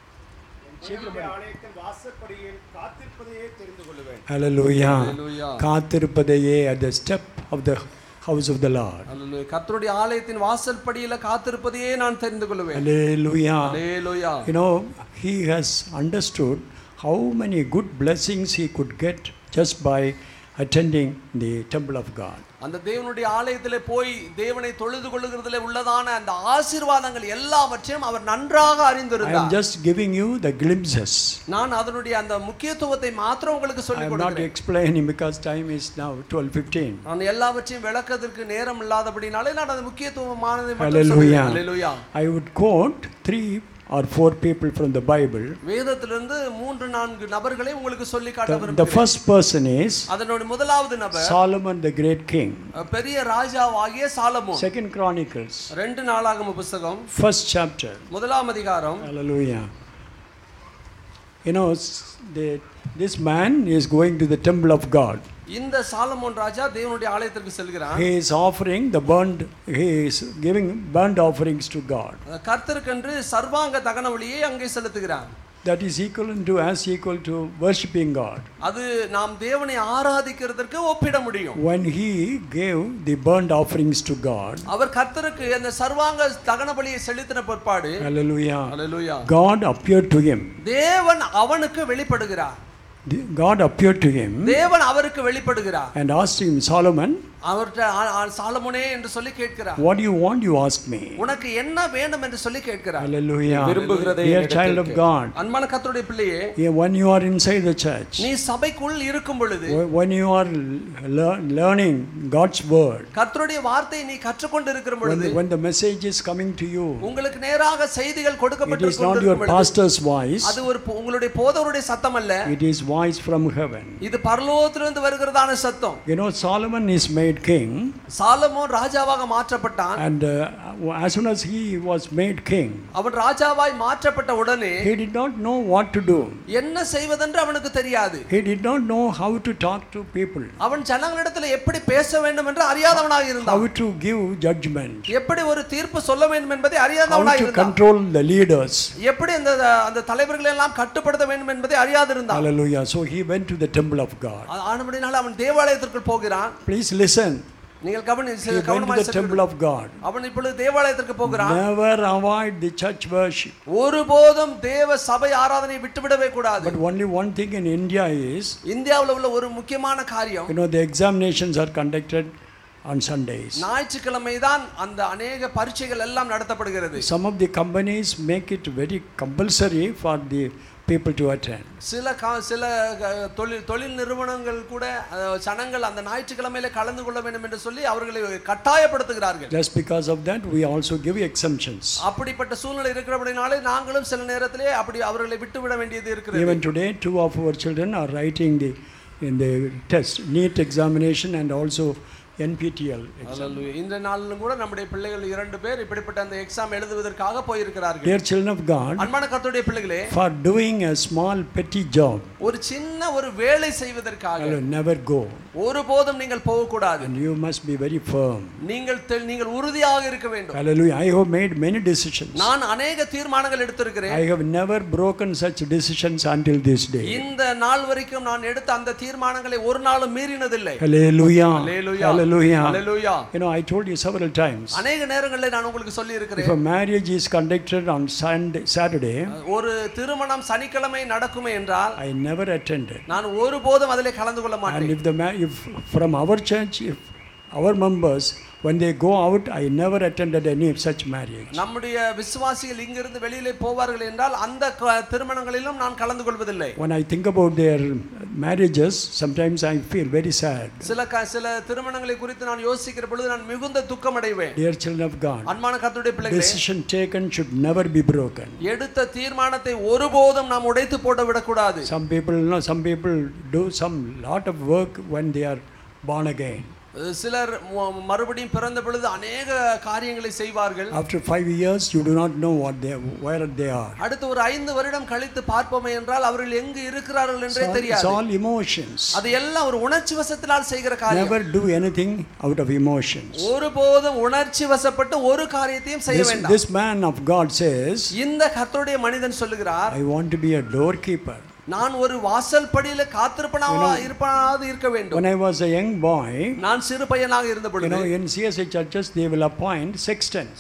Speaker 6: ஆலயத்தின் வாசற்படியில் காத்திருப்பதையே தெரிந்து கொள்ளுவேன்
Speaker 2: Hallelujah.
Speaker 3: Hallelujah.
Speaker 2: காத்திருப்பதையே at the step of the house of the Lord.
Speaker 3: Hallelujah. கர்த்தருடைய ஆலயத்தின் வாசல் படியில காத்திருப்பதையே நான் தெரிந்து கொள்ளுவேன்
Speaker 2: Hallelujah.
Speaker 3: Hallelujah.
Speaker 2: You know, he has understood how many good blessings he could get just by attending the temple of God.
Speaker 3: அந்த தேவனுடைய ஆலயத்திலே போய் தேவனை தொழுது கொள்ளுகிறதுல உள்ளதான அந்த ஆசீர்வாதங்கள் எல்லாவற்றையும் அவர் நன்றாக
Speaker 2: I am
Speaker 3: அறிந்திருந்தார்
Speaker 2: just giving you the glimpses.
Speaker 3: நான் அதனுடைய அந்த முக்கியத்துவத்தை மாத்திரம் உங்களுக்கு
Speaker 2: I
Speaker 3: சொல்லிக்
Speaker 2: am not
Speaker 3: கொடுக்கிறேன்
Speaker 2: explaining because time is now 12:15.
Speaker 3: நான் எல்லாவற்றையும் விளக்கத்திற்கு நேரம் இல்லாதபடினாலே நான் அது முக்கியத்துவமானதை மட்டும்
Speaker 2: Hallelujah.
Speaker 3: சொல்லுவேன். Hallelujah.
Speaker 2: I would quote three or four people from the Bible.
Speaker 3: வேதத்திலிருந்து மூன்று நான்கு நபர்களை உங்களுக்கு சொல்லி காட்ட
Speaker 2: The, the
Speaker 3: விரும்புகிறேன்
Speaker 2: first person is
Speaker 3: அதனுடைய முதலாவது நபர்
Speaker 2: Solomon the great king.
Speaker 3: பெரிய ராஜாவாகிய சாலமோன்
Speaker 2: Second Chronicles,
Speaker 3: ரெண்டு நாளாகம புஸ்தகம்
Speaker 2: first chapter.
Speaker 3: முதலாம் அதிகாரம்
Speaker 2: Hallelujah. You know, s- the, this man is going to the temple of God.
Speaker 3: இந்த சாலமோன் ராஜா தேவனுடைய ஆலயத்திற்கு செல்கிறான்
Speaker 2: He is offering the burnt, he is giving burnt offerings to God.
Speaker 3: கர்த்தருக்கென்று சர்வாங்க தகன வழியை அங்கே செலுத்துகிறான்
Speaker 2: that is equal to as equal to worshipping God.
Speaker 3: அது நாம் தேவனை ஆராதிக்கிறதற்கு ஒப்பிட முடியும்
Speaker 2: When he gave the burnt offerings to God,
Speaker 3: அவர் கர்த்தருக்கு அந்த சர்வாங்க தகன பலியை செலுத்தின பிற்பாடு
Speaker 2: hallelujah,
Speaker 3: hallelujah
Speaker 2: God appeared to him.
Speaker 3: தேவன் அவனுக்கு வெளிப்படுகிறார்
Speaker 2: The- God appeared to him
Speaker 3: தேவன் அவருக்கு வெளிப்படுகிறார்
Speaker 2: and asked him, Solomon,
Speaker 3: அவர்கிட்ட "ஆ- ஆ, சாலமோனே என்று சொல்லி கேட்கிறார்
Speaker 2: what do you want? You ask me.
Speaker 3: உனக்கு என்ன வேண்டும் என்று சொல்லி கேட்கிறார்
Speaker 2: Hallelujah.
Speaker 6: விரும்புகிறதை
Speaker 2: Dear
Speaker 6: என்னிடத்தில்
Speaker 2: child of
Speaker 6: கேள்.
Speaker 2: God,
Speaker 3: அன்பான கர்த்தருடைய பிள்ளையே
Speaker 2: yeah, when you are inside the church,
Speaker 3: நீ சபைக்குள் இருக்கும் பொழுது
Speaker 2: wh- when you are lear- learning God's word,
Speaker 3: கர்த்தருடைய வார்த்தையை நீ கற்றுக்கொண்டு இருக்கிற
Speaker 2: when
Speaker 3: பொழுது
Speaker 2: the, when the message is coming to you,
Speaker 3: உங்களுக்கு நேராக செய்திகள்
Speaker 2: it
Speaker 3: கொடுக்கப்பட்டு
Speaker 2: is not your
Speaker 3: கொண்டிருக்கும் பொழுது,
Speaker 2: pastor's voice,
Speaker 3: அது ஒரு பொ- உங்களுடைய போதவருடைய சத்தம் அல்ல
Speaker 2: it is voice from heaven.
Speaker 3: இது பரலோகத்திலிருந்து வருகிறதான சத்தம்
Speaker 2: You know, Solomon is made king,
Speaker 3: சாலமோன் ராஜாவாக மாற்றப்பட்டான்
Speaker 2: and uh, as soon as he was made king,
Speaker 3: அவன் ராஜாவாய் மாற்றப்பட்ட உடனே
Speaker 2: he did not know what to do.
Speaker 3: என்ன செய்வதென்று அவனுக்கு தெரியாது
Speaker 2: He did not know how to talk to people,
Speaker 3: அவன் ஜனங்களிடத்தில் எப்படி பேச வேண்டும் என்று அறியாதவனாக இருந்தான்
Speaker 2: how to give judgment,
Speaker 3: எப்படி ஒரு தீர்ப்பு சொல்ல வேண்டும் என்பதை
Speaker 2: how
Speaker 3: அறியாதவனாக
Speaker 2: to
Speaker 3: இருந்தான்
Speaker 2: control the leaders.
Speaker 3: எப்படி அந்த அந்த தலைவர்களை எல்லாம் கட்டுப்படுத்த வேண்டும் என்பதை அறியாதிருந்தான்
Speaker 2: Hallelujah. So he went to the temple of God.
Speaker 3: ஆனபடினால அவன் தேவாலயத்திற்குள் போகிறான்
Speaker 2: Please listen.
Speaker 3: நீங்கள் கவனி
Speaker 2: He went to
Speaker 3: கவனமாய்
Speaker 2: the temple
Speaker 3: சென்று-
Speaker 2: of God.
Speaker 3: அவன் இப்பொழுது தேவாலயத்திற்கு போகிறான்
Speaker 2: Never avoid the church worship.
Speaker 3: ஒருபோதும் தேவ சபை ஆராதனை விட்டுவிடவே கூடாது
Speaker 2: But only one thing in India is,
Speaker 3: இந்தியாவுல உள்ள ஒரு முக்கியமான காரியம்
Speaker 2: you know, the examinations are conducted on Sundays.
Speaker 3: ஞாயிற்றுக்கிழமை தான் அந்த அநேக பரீட்சைகள் எல்லாம் நடத்தப்படுகிறது
Speaker 2: Some of the companies make it very compulsory for the people to attend.
Speaker 3: சில கா- சில அஹ், தொழில் தொழில் நிறுவனங்கள் கூட அஹ், ஜனங்கள் அந்த ஞாயிற்றுக்கிழமையில கலந்து கொள்ள வேண்டும் என்று சொல்லி அவர்களை கட்டாயப்படுத்துகிறார்கள்
Speaker 2: Just because of that, we also give exemptions.
Speaker 3: அப்படிப்பட்ட சூழ்நிலை இருக்கிறபடினாலே நாங்களும் சில நேரத்திலே அப்படி அவர்களை விட்டுவிட வேண்டியது இருக்கிறது
Speaker 2: Even today, two of our children are writing the in the test, NEET examination and also NPTL. exam.
Speaker 3: Hallelujah. இந்த நாளிலும் கூட நம்முடைய பிள்ளைகள் இரண்டு பேர் இப்படிப்பட்ட அந்த எக்ஸாம் எழுதுவதற்காக போயிருக்கிறார்கள்
Speaker 2: Dear children of God,
Speaker 3: அன்பான கர்த்தருடைய பிள்ளைகளே
Speaker 2: for doing a small petty job,
Speaker 3: ஒரு சின்ன ஒரு வேலை செய்வதற்காக
Speaker 2: I will never go.
Speaker 3: ஒருபோதும் நீங்கள் போகக்கூடாது
Speaker 2: And you must be very firm.
Speaker 3: நீங்கள் தெ- நீங்கள் உறுதியாக இருக்க வேண்டும்
Speaker 2: Hallelujah. I have made many decisions.
Speaker 3: நான் அநேக தீர்மானங்கள் எடுத்திருக்கிறேன்
Speaker 2: I have never broken such decisions until this day.
Speaker 3: இந்த நாள் வரைக்கும் நான் எடுத்த அந்த தீர்மானங்களை ஒரு நாளும் மீறினதில்லை
Speaker 2: Hallelujah.
Speaker 3: Hallelujah.
Speaker 2: Hallelujah.
Speaker 3: Hallelujah.
Speaker 2: You know, I told you several times.
Speaker 3: அநேக நேரங்களில் நான் உங்களுக்கு சொல்லி
Speaker 2: If
Speaker 3: இருக்கிறேன்
Speaker 2: a marriage is conducted on Sunday, Saturday,
Speaker 3: ஒரு திருமணம் சனிக்கிழமை நடக்குமே என்றால்
Speaker 2: I never attended.
Speaker 3: நான் ஒருபோதும் அதிலே கலந்து கொள்ள
Speaker 2: And
Speaker 3: மாட்டேன்
Speaker 2: if the ma- if from our church, if our members, when they go out, I never attended any such marriage.
Speaker 3: நம்முடைய விசுவாசிகள் இங்கிருந்து வெளியிலே போவார்கள் என்றால் அந்த க- திருமணங்களிலும் நான் கலந்து கொள்வதில்லை
Speaker 2: When I think about their marriages, sometimes I feel very sad.
Speaker 3: சில க- சில திருமணங்களை குறித்து நான் யோசிக்கிற பொழுது நான் மிகுந்த துக்கம் அடைவேன்
Speaker 2: Dear children of God,
Speaker 3: அன்பான கர்த்தருடைய பிள்ளைகளே
Speaker 2: decision taken should never be broken.
Speaker 3: எடுத்த தீர்மானத்தை ஒருபோதும் நாம் உடைத்து போட விடக்கூடாது
Speaker 2: Some people, you know, some people do some lot of work when they are born again.
Speaker 3: சிலர் ம- மறுபடியும் பிறந்த பொழுது அநேக காரியங்களை செய்வார்கள்
Speaker 2: After five years, you do not know what they, where they are.
Speaker 3: அடுத்து ஒரு ஐந்து வருடம் கழித்து பார்ப்போமே என்றால் அவர்கள் எங்கு இருக்கிறார்கள்
Speaker 2: It's
Speaker 3: என்றே
Speaker 2: all, it's
Speaker 3: தெரியாது
Speaker 2: all emotions.
Speaker 3: அது எல்லாம் ஒரு உணர்ச்சி வசத்தினால் செய்கிற காரியம்
Speaker 2: Never do anything out of emotions.
Speaker 3: ஒருபோதும் உணர்ச்சி வசப்பட்டு ஒரு காரியத்தையும் செய்ய
Speaker 2: This,
Speaker 3: வேண்டாம்
Speaker 2: this man of God says,
Speaker 3: இந்த கர்த்தருடைய மனிதன் சொல்லுகிறார்
Speaker 2: I want to be a doorkeeper.
Speaker 3: நான் ஒரு வாசல் படியில காத்திருப்பனாவா இருப்பனாவது இருக்க வேண்டும்
Speaker 2: When I was a young boy,
Speaker 3: நான் சிறு பையனாக இருந்த
Speaker 2: you
Speaker 3: பொழுது
Speaker 2: know, in CSI churches, they will appoint sextons.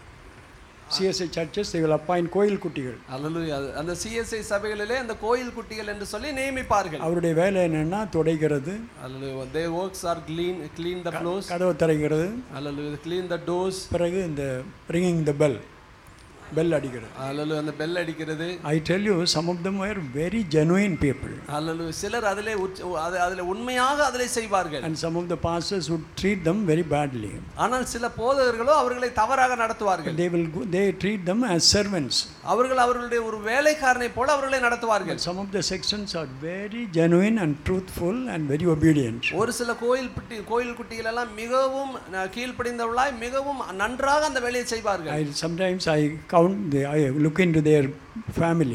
Speaker 2: CSI churches, they will appoint கோயில் குட்டிகள்
Speaker 3: Hallelujah. அந்த சிஎஸ்ஐ சபைகளிலே அந்த கோயில் குட்டிகள் என்று சொல்லி நியமிப்பார்கள்
Speaker 2: அவருடைய வேலை என்னன்னா துடைக்கிறது
Speaker 3: Hallelujah. Their works are clean clean the floors.
Speaker 2: கதவை திறக்கிறது
Speaker 3: Hallelujah. Clean the doors.
Speaker 2: பிறகு இந்த ரிங்கிங் த பெல் பெல் அடிக்கிறது
Speaker 3: Hallelujah. அந்த பெல் அடிக்கிறது
Speaker 2: I tell you some of them were very genuine people
Speaker 3: Hallelujah. சிலர் அதிலே உச்ச- அது அதில் உண்மையாக அதிலே செய்வார்கள்
Speaker 2: and some of the pastors would treat them very badly
Speaker 3: ஆனால் சில போதகர்களோ அவர்களை தவறாக நடத்துவார்கள்
Speaker 2: they will go, they treat them as servants
Speaker 3: அவர்கள் அவர்களுடைய ஒரு வேலைக்காரனை போல அவர்களை நடத்துவார்கள்
Speaker 2: but some of the sections are very genuine and truthful and very obedient
Speaker 3: ஒரு சில கோயில் குட்டி கோயில் குட்டிகள் எல்லாம் மிகவும் அஹ், கீழ்ப்படிந்தவர்களாய் மிகவும் நன்றாக அந்த வேலையை செய்வார்கள்
Speaker 2: I sometimes I count the, I look into their families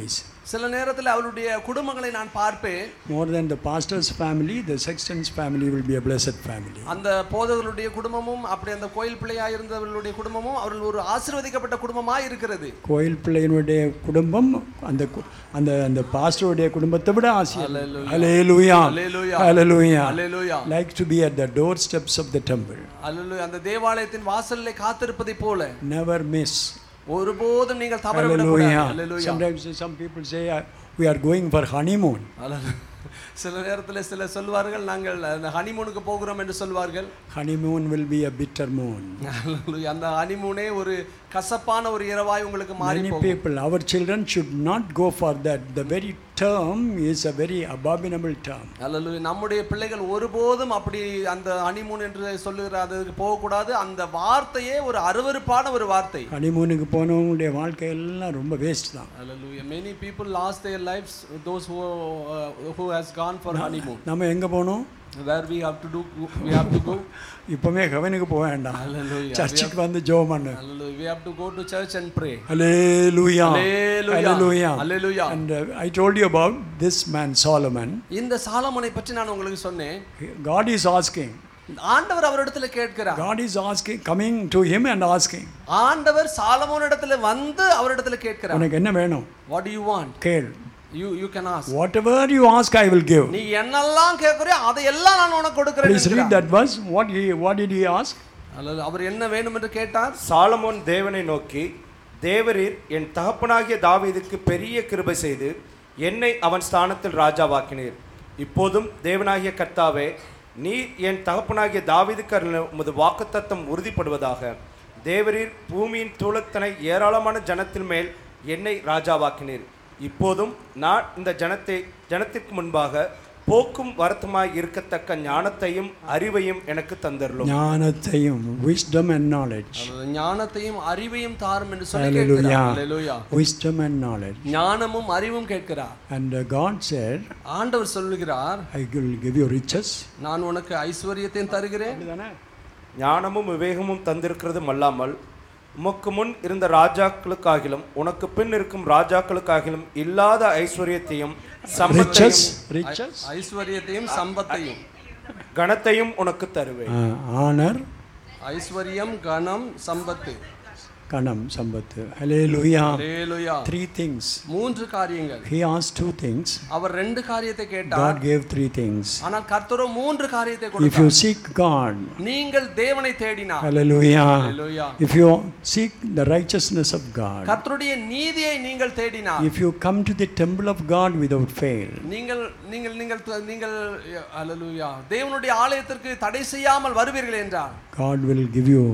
Speaker 3: சில நேரத்தில் அவருடைய குடும்பங்களை நான் பார்ப்பேன்
Speaker 2: More than the pastor's family, the sexton's family will be a blessed family.
Speaker 3: அந்த போதகர்களுடைய குடும்பமும் அப்படி அந்த கோயில் பிள்ளையா இருந்தவர்களுடைய குடும்பமும் அவர்கள் ஒரு ஆசீர்வதிக்கப்பட்ட குடும்பமாய் இருக்கிறது
Speaker 2: கோயில் பிள்ளையினுடைய குடும்பம் அந்த கு- அந்த அந்த பாஸ்டருடைய குடும்பத்தை விட ஆசியம் ஹalleluya
Speaker 3: Hallelujah.
Speaker 2: hallelujah
Speaker 3: Hallelujah.
Speaker 2: like to be at the doorsteps of the temple
Speaker 3: அல்லேலூயா அந்த தேவாலயத்தின் வாசலிலே காத்திருப்பதை போல
Speaker 2: never miss
Speaker 3: ஒருபோதும் நீங்கள் தவறவிடக்கூடாது
Speaker 2: hallelujah
Speaker 3: hallelujah
Speaker 2: sometimes some people say uh, we are going for honeymoon
Speaker 3: அல்லேலூயா. சில நேரத்தில் சில சொல்வார்கள் நாங்கள் அந்த ஹனிமூனுக்கு போகிறோம் என்று சொல்வார்கள்
Speaker 2: honeymoon will be a bitter moon
Speaker 3: அல்லேலூயா. அந்த ஹனிமூனே ஒரு கசப்பான ஒரு இரவாய் உங்களுக்கு மாறி
Speaker 2: many
Speaker 3: போகும்
Speaker 2: people our children should not go for that the very term is a very abominable term
Speaker 3: அல்லேலூயா. நம்முடைய பிள்ளைகள் ஒருபோதும் அப்படி அந்த ஹனிமூன் என்று சொல்லுகிற அதுக்கு போகக்கூடாது அந்த வார்த்தையே ஒரு அருவருப்பான ஒரு வார்த்தை
Speaker 2: ஹனிமூனுக்கு போனவங்களுடைய வாழ்க்கை எல்லாம் ரொம்ப வேஸ்ட் தான்
Speaker 3: Hallelujah. Many people lost their lives, those who, uh, who has gone for honeymoon.
Speaker 2: நம்ம எங்கே போகணும்
Speaker 3: Where we have to do, we have to go.
Speaker 2: இப்போவே ஹெவனுக்கு போக வேண்டாம்
Speaker 3: Hallelujah.
Speaker 2: சர்ச்சுக்கு வந்து ஜெபம் பண்ணு
Speaker 3: Hallelujah. We have to go to church and pray.
Speaker 2: Hallelujah.
Speaker 3: Hallelujah.
Speaker 2: Hallelujah.
Speaker 3: Hallelujah.
Speaker 2: And uh, I told you about this man Solomon.
Speaker 3: இந்த சாலமோனை பற்றி நான் உங்களுக்கு சொன்னேன்
Speaker 2: God is asking.
Speaker 3: ஆண்டவர் அவரிடத்துல கேட்கிறார்
Speaker 2: God is asking, coming to him and asking.
Speaker 3: ஆண்டவர் சாலமோனிடத்துல வந்து அவரிடத்துல கேட்கிறார்
Speaker 2: உனக்கு என்ன வேணும்
Speaker 3: what do you want
Speaker 2: கேள்
Speaker 3: you you can ask
Speaker 2: Whatever you ask, I will give.
Speaker 3: நீ என்னெல்லாம் கேட்கறியோ அதையெல்லாம் நான் உனக்கு கொடுக்கிறேன்
Speaker 2: Please read
Speaker 3: என்கிறார்.
Speaker 2: that verse. What, he, what did he ask?
Speaker 3: அல்லது அவர் என்ன வேணும் என்று கேட்டார்
Speaker 6: சாலமோன் தேவனை நோக்கி தேவரீர் என் தகப்பனாகிய தாவீதுக்கு பெரிய கிருபை செய்து என்னை அவன் ஸ்தானத்தில் ராஜாவாக்கினீர் இப்போதும் தேவனாகிய கர்த்தாவே நீர் என் தகப்பனாகிய தாவீதுக்கு அருளின உமது வாக்குத்தத்தம் உறுதிப்படுவதாக தேவரீர் பூமியின் தூளத்தனை ஏராளமான ஜனத்தின் மேல் என்னை ராஜாவாக்கினீர் இப்போதும் நான் இந்த ஜனத்தை ஜனத்திற்கு முன்பாக போக்கும் வரத்துமாய் இருக்கத்தக்க ஞானத்தையும் அறிவையும் எனக்கு தந்தருளும்
Speaker 2: ஞானத்தையும் wisdom and knowledge.
Speaker 3: அல்லது ஞானத்தையும் அறிவையும் தாரும் என்று சொல்லி
Speaker 2: Hallelujah.
Speaker 3: கேட்கிறார் Hallelujah.
Speaker 2: Wisdom and knowledge.
Speaker 3: ஞானமும் அறிவும் கேட்கிறார்
Speaker 2: And uh, God said,
Speaker 3: ஆண்டவர் சொல்லுகிறார்
Speaker 2: I will give you riches.
Speaker 3: நான் உனக்கு ஐஸ்வர்யத்தையும் தருகிறேன்
Speaker 2: அப்படிதானே?
Speaker 6: ஞானமும் விவேகமும் தந்திருக்கிறதும் அல்லாமல் உமக்கு முன் இருந்த ராஜாக்களுக்காகிலும் உனக்கு பின் இருக்கும் ராஜாக்களுக்காகிலும் இல்லாத ஐஸ்வர்யத்தையும்
Speaker 2: Riches,
Speaker 6: சம்பத்தையும்
Speaker 2: riches,
Speaker 3: ஐஸ்வர்யத்தையும் சம்பத்தையும்
Speaker 6: கனத்தையும் உனக்கு தருவேன்
Speaker 2: uh, honor,
Speaker 3: ஐஸ்வர்யம் கணம் சம்பத்து
Speaker 2: kanam, sambathu. Hallelujah.
Speaker 3: Hallelujah.
Speaker 2: Three things.
Speaker 3: மூன்று காரியங்கள்
Speaker 2: He asked two things.
Speaker 3: அவர் ரெண்டு காரியத்தை கேட்டார்
Speaker 2: God gave three things.
Speaker 3: ஆனால் கர்த்தரோ மூன்று காரியத்தை
Speaker 2: If you
Speaker 3: கொடுத்தார்
Speaker 2: seek God,
Speaker 3: நீங்கள் தேவனை தேடினார்
Speaker 2: hallelujah.
Speaker 3: Hallelujah.
Speaker 2: If you seek the righteousness of God,
Speaker 3: கர்த்தருடைய நீதியை நீங்கள் தேடினார்
Speaker 2: if you come to the temple of God without fail,
Speaker 3: நீங்கள் நீங்கள் நீங்கள் நீங்கள் அல்லேலூயா தேவனுடைய ஆலயத்திற்கு தடை செய்யாமல் வருவீர்கள் என்றார்
Speaker 2: God will give you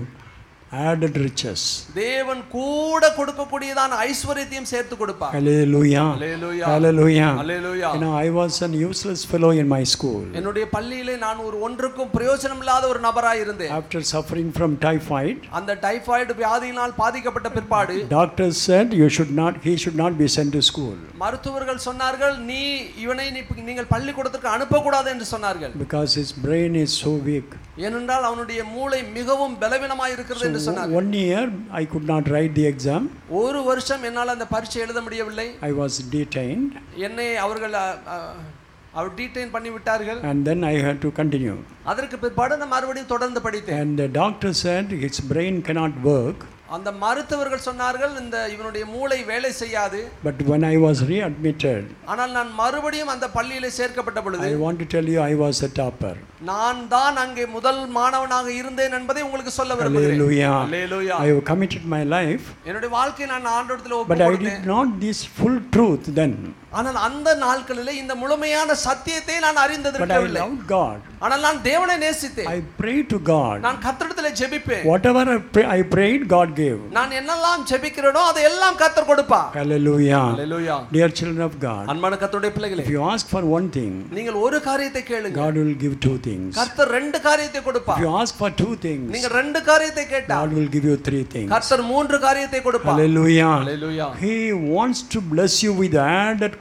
Speaker 2: added riches.
Speaker 3: தேவன் கூட கொடுக்கக்கூடியதான ஐஸ்வர்யத்தையும் சேர்த்து கொடுப்பார்
Speaker 2: Hallelujah.
Speaker 3: Hallelujah.
Speaker 2: Hallelujah.
Speaker 3: Hallelujah.
Speaker 2: You know, I was an useless fellow in my school.
Speaker 3: என்னுடைய பள்ளியிலே நான் ஒரு ஒன்றுக்கும் பிரயோஜனம் இல்லாத ஒரு நபராய் இருந்தேன்
Speaker 2: After suffering from typhoid,
Speaker 3: அந்த டைபாய்டு வியாதியினால் பாதிக்கப்பட்ட பிற்பாடு
Speaker 2: doctors said you should not, he should not be sent to school
Speaker 3: மருத்துவர்கள் சொன்னார்கள் நீ இவனை நீ- நீங்கள் பள்ளிக்கூடத்திற்கு அனுப்பக்கூடாது என்று சொன்னார்கள்
Speaker 2: because his brain is so weak.
Speaker 3: ஏனென்றால் அவனுடைய மூளை மிகவும் பலவீனமாய் இருக்கிறது என்று
Speaker 2: So
Speaker 3: சொன்னார்கள்
Speaker 2: one year I could not write the exam.
Speaker 3: ஒரு வருஷம் என்னால் அந்த பரீட்சை எழுத முடியவில்லை
Speaker 2: I was detained
Speaker 3: என்னை அவர்கள் அ, அ, அவர் டீடைன் பண்ணி விட்டார்கள்
Speaker 2: and then I had to continue.
Speaker 3: அதற்கு பிற்பாடு நான் மறுபடியும் தொடர்ந்து படித்தேன்
Speaker 2: And the doctor said his brain cannot work.
Speaker 3: அந்த மருத்துவர்கள் சொன்னார்கள் இந்த இவனுடைய மூளை வேலை செய்யாது
Speaker 2: But when I was readmitted,
Speaker 3: ஆனால் நான் மறுபடியும் அந்த பள்ளியிலே சேர்க்கப்பட்ட பொழுது
Speaker 2: I want to tell you I was a topper.
Speaker 3: நான் தான் அங்கே முதல் மாணவனாக இருந்தேன் என்பதை உங்களுக்கு சொல்ல விரும்புகிறேன்
Speaker 2: Hallelujah.
Speaker 3: Hallelujah.
Speaker 2: I have committed my life,
Speaker 3: என்னுடைய வாழ்க்கையை நான் ஆண்டோடத்தில்
Speaker 2: but I
Speaker 3: ஒப்புக்கொடுத்தேன்
Speaker 2: did not this full truth then.
Speaker 3: ஆனால் அந்த நாட்களிலே இந்த முழுமையான சத்தியத்தை நான்
Speaker 2: But I
Speaker 3: அறிந்திருக்கவில்லை
Speaker 2: loved God.
Speaker 3: ஆனால் நான் தேவனை நேசித்தேன்
Speaker 2: I prayed to God.
Speaker 3: நான் கர்த்தரிடத்தில் ஜெபிப்பேன்
Speaker 2: Whatever I, pray, I prayed, God gave.
Speaker 3: நான் என்னெல்லாம் ஜெபிக்கிறேனோ அதை எல்லாம் கர்த்தர் கொடுப்பா
Speaker 2: Hallelujah.
Speaker 3: Hallelujah.
Speaker 2: Dear children of God,
Speaker 3: அன்பான கர்த்தருடைய பிள்ளைகளே
Speaker 2: if you ask for one thing,
Speaker 3: நீங்கள் ஒரு காரியத்தை கேளுங்க
Speaker 2: God will give two things.
Speaker 3: கர்த்தர் ரெண்டு காரியத்தை கொடுப்பா
Speaker 2: If you ask for two things,
Speaker 3: நீங்க ரெண்டு காரியத்தை கேட்டா
Speaker 2: God will give you three things.
Speaker 3: கர்த்தர் மூன்று காரியத்தை கொடுப்பா
Speaker 2: Hallelujah.
Speaker 3: Hallelujah.
Speaker 2: He wants to bless you with added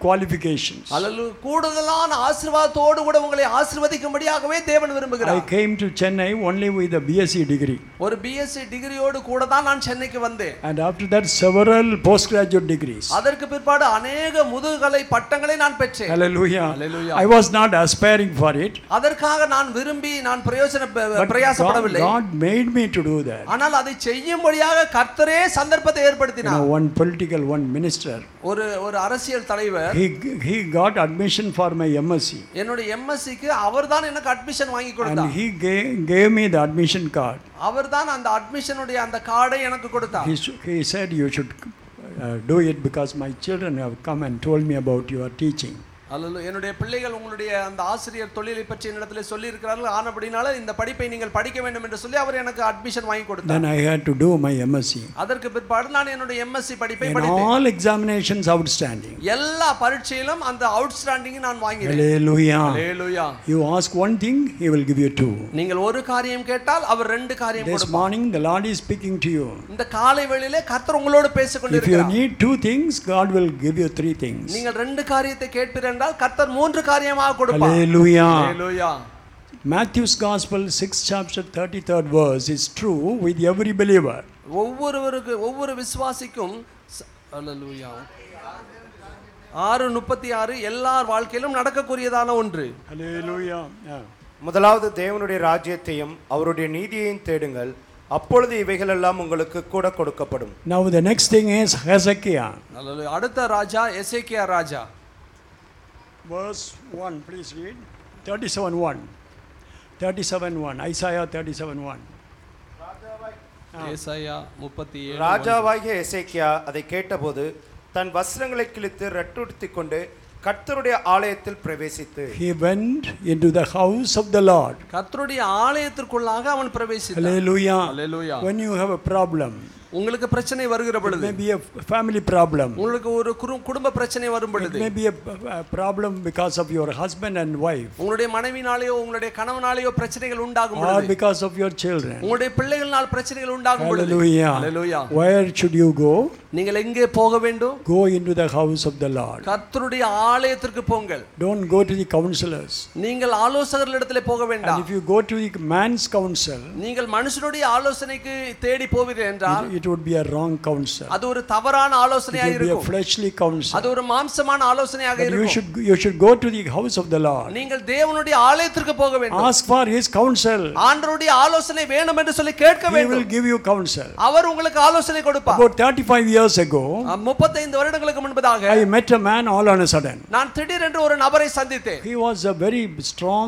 Speaker 2: qualifications.
Speaker 3: அல்லது கூடுதலான ஆசீர்வாதத்தோடு கூட உங்களை ஆசீர்வதிக்கும்படியாகவே தேவன்
Speaker 2: I
Speaker 3: விரும்புகிறார்
Speaker 2: came to Chennai only with a BSc degree.
Speaker 3: ஒரு பிஎஸ்சி டிகிரியோடு கூட தான் நான் சென்னைக்கு வந்தேன்
Speaker 2: And after that, several postgraduate degrees.
Speaker 3: அதற்கு பிற்பாடு அநேக முதுகலை பட்டங்களை நான் பெற்றேன்
Speaker 2: Hallelujah.
Speaker 3: Hallelujah.
Speaker 2: I was not aspiring for it.
Speaker 3: அதற்காக நான் விரும்பி நான் பிரயோஜன
Speaker 2: But God,
Speaker 3: பிரயாசப்படவில்லை
Speaker 2: God made me to do that.
Speaker 3: ஆனால் அதை செய்யும்படியாக கர்த்தரே சந்தர்ப்பத்தை
Speaker 2: You know,
Speaker 3: ஏற்படுத்தினார்
Speaker 2: one political, one minister,
Speaker 3: ஒரு ஒரு அரசியல் தலைவர்
Speaker 2: he, he got admission for my MSc.
Speaker 3: என்னுடைய எம்எஸ்சிக்கு அவர்தான் எனக்கு அட்மிஷன் வாங்கி
Speaker 2: And
Speaker 3: கொடுத்தார்
Speaker 2: he gave, gave me the admission card.
Speaker 3: அவர்தான் அந்த அட்மிஷனுடைய அந்த கார்டை எனக்கு கொடுத்தார்
Speaker 2: He, sh- he said, You should uh, do it because my children have come and told me about your teaching.
Speaker 3: அல்ல என்னுடைய பிள்ளைகள் உங்களுடைய அந்த ஆசிரியர் தொழிலை பற்றி என்னிடத்தில் சொல்லி இருக்கிறார்கள் ஆனபடினால இந்த படிப்பை நீங்கள் படிக்க வேண்டும் என்று சொல்லி அவர் எனக்கு அட்மிஷன் வாங்கி கொடுத்தார்
Speaker 2: Then I had to do my MSc.
Speaker 3: அதற்கு பிற்பாடு நான் என்னுடைய எம்எஸ்சி படிப்பை
Speaker 2: In
Speaker 3: படித்தேன்
Speaker 2: all examinations, outstanding.
Speaker 3: எல்லா பரீட்சையிலும் அந்த அவுட்ஸ்டாண்டிங் நான் வாங்கினேன்
Speaker 2: Hallelujah.
Speaker 3: Hallelujah.
Speaker 2: You ask one thing, he will give you two.
Speaker 3: நீங்கள் ஒரு காரியம் கேட்டால் அவர் ரெண்டு காரியம்
Speaker 2: This
Speaker 3: கொடுப்பார்
Speaker 2: morning, the Lord is speaking to you.
Speaker 3: இந்த காலை வேளையிலே கர்த்தர் உங்களோடு பேசிக்
Speaker 2: If you
Speaker 3: கொண்டிருக்கிறார்
Speaker 2: need two things, God will give you three things.
Speaker 3: நீங்கள் ரெண்டு காரியத்தை கேட்பீர் என்றால் கர்த்தர் மூன்று காரியமாக கொடுப்பார்
Speaker 2: Hallelujah.
Speaker 3: Hallelujah.
Speaker 2: Matthew's Gospel, 6th chapter, 33rd verse is true with every believer.
Speaker 3: ஒவ்வொருவருக்கு ஒவ்வொரு விசுவாசிக்கும் ச- Hallelujah. ஆறு முப்பத்தி ஆறு எல்லார் வாழ்க்கையிலும் நடக்கக்கூடியதான ஒன்று
Speaker 2: Hallelujah. Yeah.
Speaker 6: முதலாவது தேவனுடைய ராஜ்யத்தையும் அவருடைய நீதியையும் தேடுங்கள் அப்பொழுது இவைகளெல்லாம் உங்களுக்கு கூட கொடுக்கப்படும்
Speaker 2: Now, the next thing is Hezekiah.
Speaker 3: Hallelujah. அடுத்த ராஜா எசேக்கியா ராஜா
Speaker 2: Verse 1, please read. 37 1. 37 1. Isaiah 37 1.
Speaker 3: ஏசாயா முப்பத்தி ஏழு
Speaker 6: ராஜாவாகிய எசேக்கியா அதை கேட்டபோது தன் வஸ்திரங்களை கிழித்து ரட்டுடுத்திக் கொண்டு கர்த்தருடைய ஆலயத்தில் பிரவேசித்து
Speaker 2: He went into the house of the Lord.
Speaker 3: கர்த்தருடைய ஆலயத்திற்குள்ளாக அவன் பிரவேசித்தான்
Speaker 2: Hallelujah.
Speaker 3: Hallelujah.
Speaker 2: When you have a problem,
Speaker 3: உங்களுக்கு பிரச்சனை வருகிற
Speaker 2: it
Speaker 3: பொழுது
Speaker 2: may be a family problem.
Speaker 3: உங்களுக்கு ஒரு குரு- குடும்ப பிரச்சனை வரும்
Speaker 2: It
Speaker 3: பொழுது
Speaker 2: may be a, a problem because of your husband and wife,
Speaker 3: உங்களுடைய மனைவினாலேயோ உங்களுடைய கணவனாலேயோ பிரச்சனைகள் உண்டாகும்
Speaker 2: or
Speaker 3: பொழுது
Speaker 2: because of your children.
Speaker 3: உங்களுடைய பிள்ளைகளால் பிரச்சனைகள் உண்டாகும் பொழுது
Speaker 2: Hallelujah.
Speaker 3: Hallelujah.
Speaker 2: Where should you go?
Speaker 3: நீங்கள் எங்கே போக வேண்டும்
Speaker 2: Go into the house of the Lord.
Speaker 3: கர்த்தருடைய ஆலயத்திற்கு போங்கள்
Speaker 2: Don't go to the counselors.
Speaker 3: நீங்கள் ஆலோசகர்களிடத்தில் போக
Speaker 2: And
Speaker 3: வேண்டாம்
Speaker 2: if you go to the man's counsel,
Speaker 3: நீங்கள் மனுஷனுடைய ஆலோசனைக்கு தேடி போவீர்கள் என்றால்
Speaker 2: it, it would be a wrong counsel.
Speaker 3: அது ஒரு தவறான
Speaker 2: It
Speaker 3: ஆலோசனையாக
Speaker 2: would be a
Speaker 3: இருக்கும்
Speaker 2: fleshly
Speaker 3: அது
Speaker 2: counsel.
Speaker 3: ஒரு மாம்சமான ஆலோசனையாக
Speaker 2: But you
Speaker 3: இருக்கும்
Speaker 2: should you should go to the house of the Lord.
Speaker 3: நீங்கள் தேவனுடைய ஆலயத்திற்கு போக வேண்டும்
Speaker 2: Ask for his counsel.
Speaker 3: ஆண்டவருடைய ஆலோசனை வேணும் என்று சொல்லி கேட்க
Speaker 2: He will
Speaker 3: வேண்டும்
Speaker 2: give you counsel.
Speaker 3: அவர் உங்களுக்கு ஆலோசனை கொடுப்பார்
Speaker 2: About 35 years ago,
Speaker 3: முப்பத்தைந்து வருடங்களுக்கு முன்பதாக
Speaker 2: I met a man all on a sudden.
Speaker 3: நான் திடீரென்று ஒரு நபரை சந்தித்தேன்
Speaker 2: He was a very strong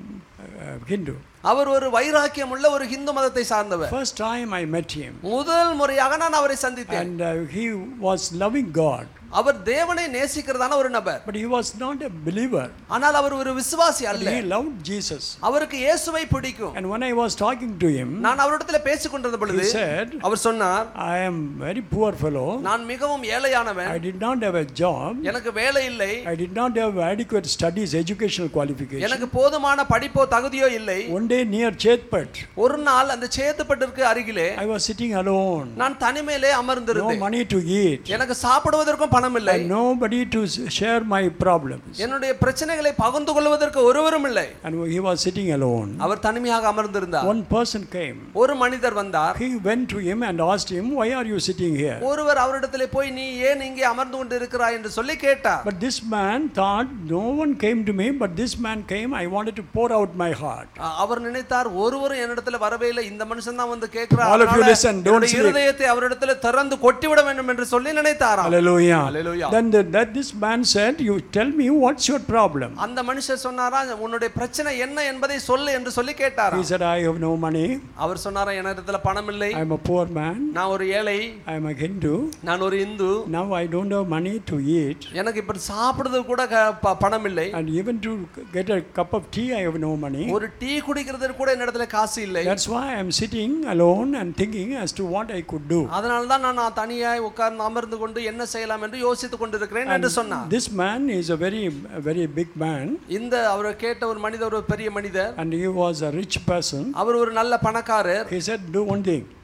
Speaker 2: uh, Hindu.
Speaker 3: அவர் ஒரு வைராக்கியம் உள்ள ஒரு இந்து மதத்தை சார்ந்தவர்
Speaker 2: First time I met him,
Speaker 3: முதல் முறையாக நான் அவரை சந்தித்தேன்
Speaker 2: and uh, he was loving God,
Speaker 3: அவர் தேவனை நேசிக்கிறதான ஒரு நபர்
Speaker 2: but he was not a believer.
Speaker 3: ஆனால் அவர் ஒரு விசுவாசி
Speaker 2: But
Speaker 3: அல்ல
Speaker 2: he loved Jesus.
Speaker 3: அவருக்கு இயேசுவை பிடிக்கும்
Speaker 2: And when I was talking to him,
Speaker 3: நான் அவரிடத்துல பேசிக் கொண்டிருந்த
Speaker 2: he
Speaker 3: பொழுது
Speaker 2: said,
Speaker 3: அவர் சொன்னார்
Speaker 2: I am very poor fellow.
Speaker 3: நான் மிகவும் ஏழையானவன்
Speaker 2: I did not have a job.
Speaker 3: எனக்கு வேலை இல்லை
Speaker 2: I did not have adequate studies, educational qualification.
Speaker 3: எனக்கு போதுமான படிப்போ தகுதியோ இல்லை
Speaker 2: One day near Chetpat,
Speaker 3: ஒரு நாள் அந்த சேத்துப்பட்டிற்கு அருகிலே
Speaker 2: I was sitting alone.
Speaker 3: நான் தனிமையிலே
Speaker 2: No
Speaker 3: அமர்ந்திருந்தேன்
Speaker 2: money to eat.
Speaker 3: எனக்கு சாப்பிடுவதற்கும் பணம் இல்லை
Speaker 2: And nobody to s- share my problems.
Speaker 3: என்னுடைய பிரச்சனைகளை பகிர்ந்து கொள்வதற்கு ஒருவரும் இல்லை
Speaker 2: And he was sitting alone.
Speaker 3: அவர் தனிமையாக அமர்ந்திருந்தார்
Speaker 2: One person came.
Speaker 3: ஒரு மனிதர் வந்தார்
Speaker 2: He went to him and asked him, Why are you sitting here?
Speaker 3: ஒருவர் அவரிடத்திலே போய் நீ ஏன் இங்கே அமர்ந்து கொண்டு இருக்கிறாய் என்று சொல்லி கேட்டார்
Speaker 2: But this man thought, No one came to me, but this man came. I wanted to pour out my heart.
Speaker 3: அ- அவர் நினைத்தார் ஒருவரும் என்னிடத்துல வரவே இல்லை இந்த மனுஷன் தான் வந்து கேட்கிறார்
Speaker 2: All of you
Speaker 3: அதனால
Speaker 2: listen, don't
Speaker 3: என்னுடைய
Speaker 2: sleep.
Speaker 3: இருதயத்தை அவரிடத்துல திறந்து கொட்டிவிட வேண்டும் என்று சொல்லி நினைத்தாராம்
Speaker 2: Hallelujah.
Speaker 3: Hallelujah.
Speaker 2: Then the, that this man said, You tell me what's your problem?
Speaker 3: அந்த மனுஷர் சொன்னாரா உன்னுடைய பிரச்சனை என்ன என்பதை சொல்லு என்று சொல்லி கேட்டாராம்
Speaker 2: He said, I have no money.
Speaker 3: அவர் சொன்னாரா என்னிடத்துல பணம் இல்லை
Speaker 2: I'm a poor man.
Speaker 3: நான் ஒரு ஏழை
Speaker 2: I'm a Hindu.
Speaker 3: நான் ஒரு Hindu
Speaker 2: Now I don't have money to eat.
Speaker 3: எனக்கு இப்ப சாப்பிடுறது கூட க- ப- பணம் இல்லை
Speaker 2: And even to get a cup of tea, I have no money.
Speaker 3: ஒரு டீ குடிக்கிறதுக்கு கூட என்னிடத்துல காசு இல்லை
Speaker 2: That's why I'm sitting alone and thinking as to what I could do.
Speaker 3: அதனால தான் நான் நான் தனியாய் உட்கார்ந்து அமர்ந்து கொண்டு என்ன செய்யலாம் என்று யோசித்துக் கொண்டிருக்கிறேன் என்று சொன்னார்
Speaker 2: This man is a very, a very big man,
Speaker 3: இந்த அவரை கேட்ட ஒரு மனிதர் ஒரு பெரிய மனிதர்
Speaker 2: and he was a rich person.
Speaker 3: அவர் ஒரு நல்ல பணக்காரர்
Speaker 2: He said, Do one thing.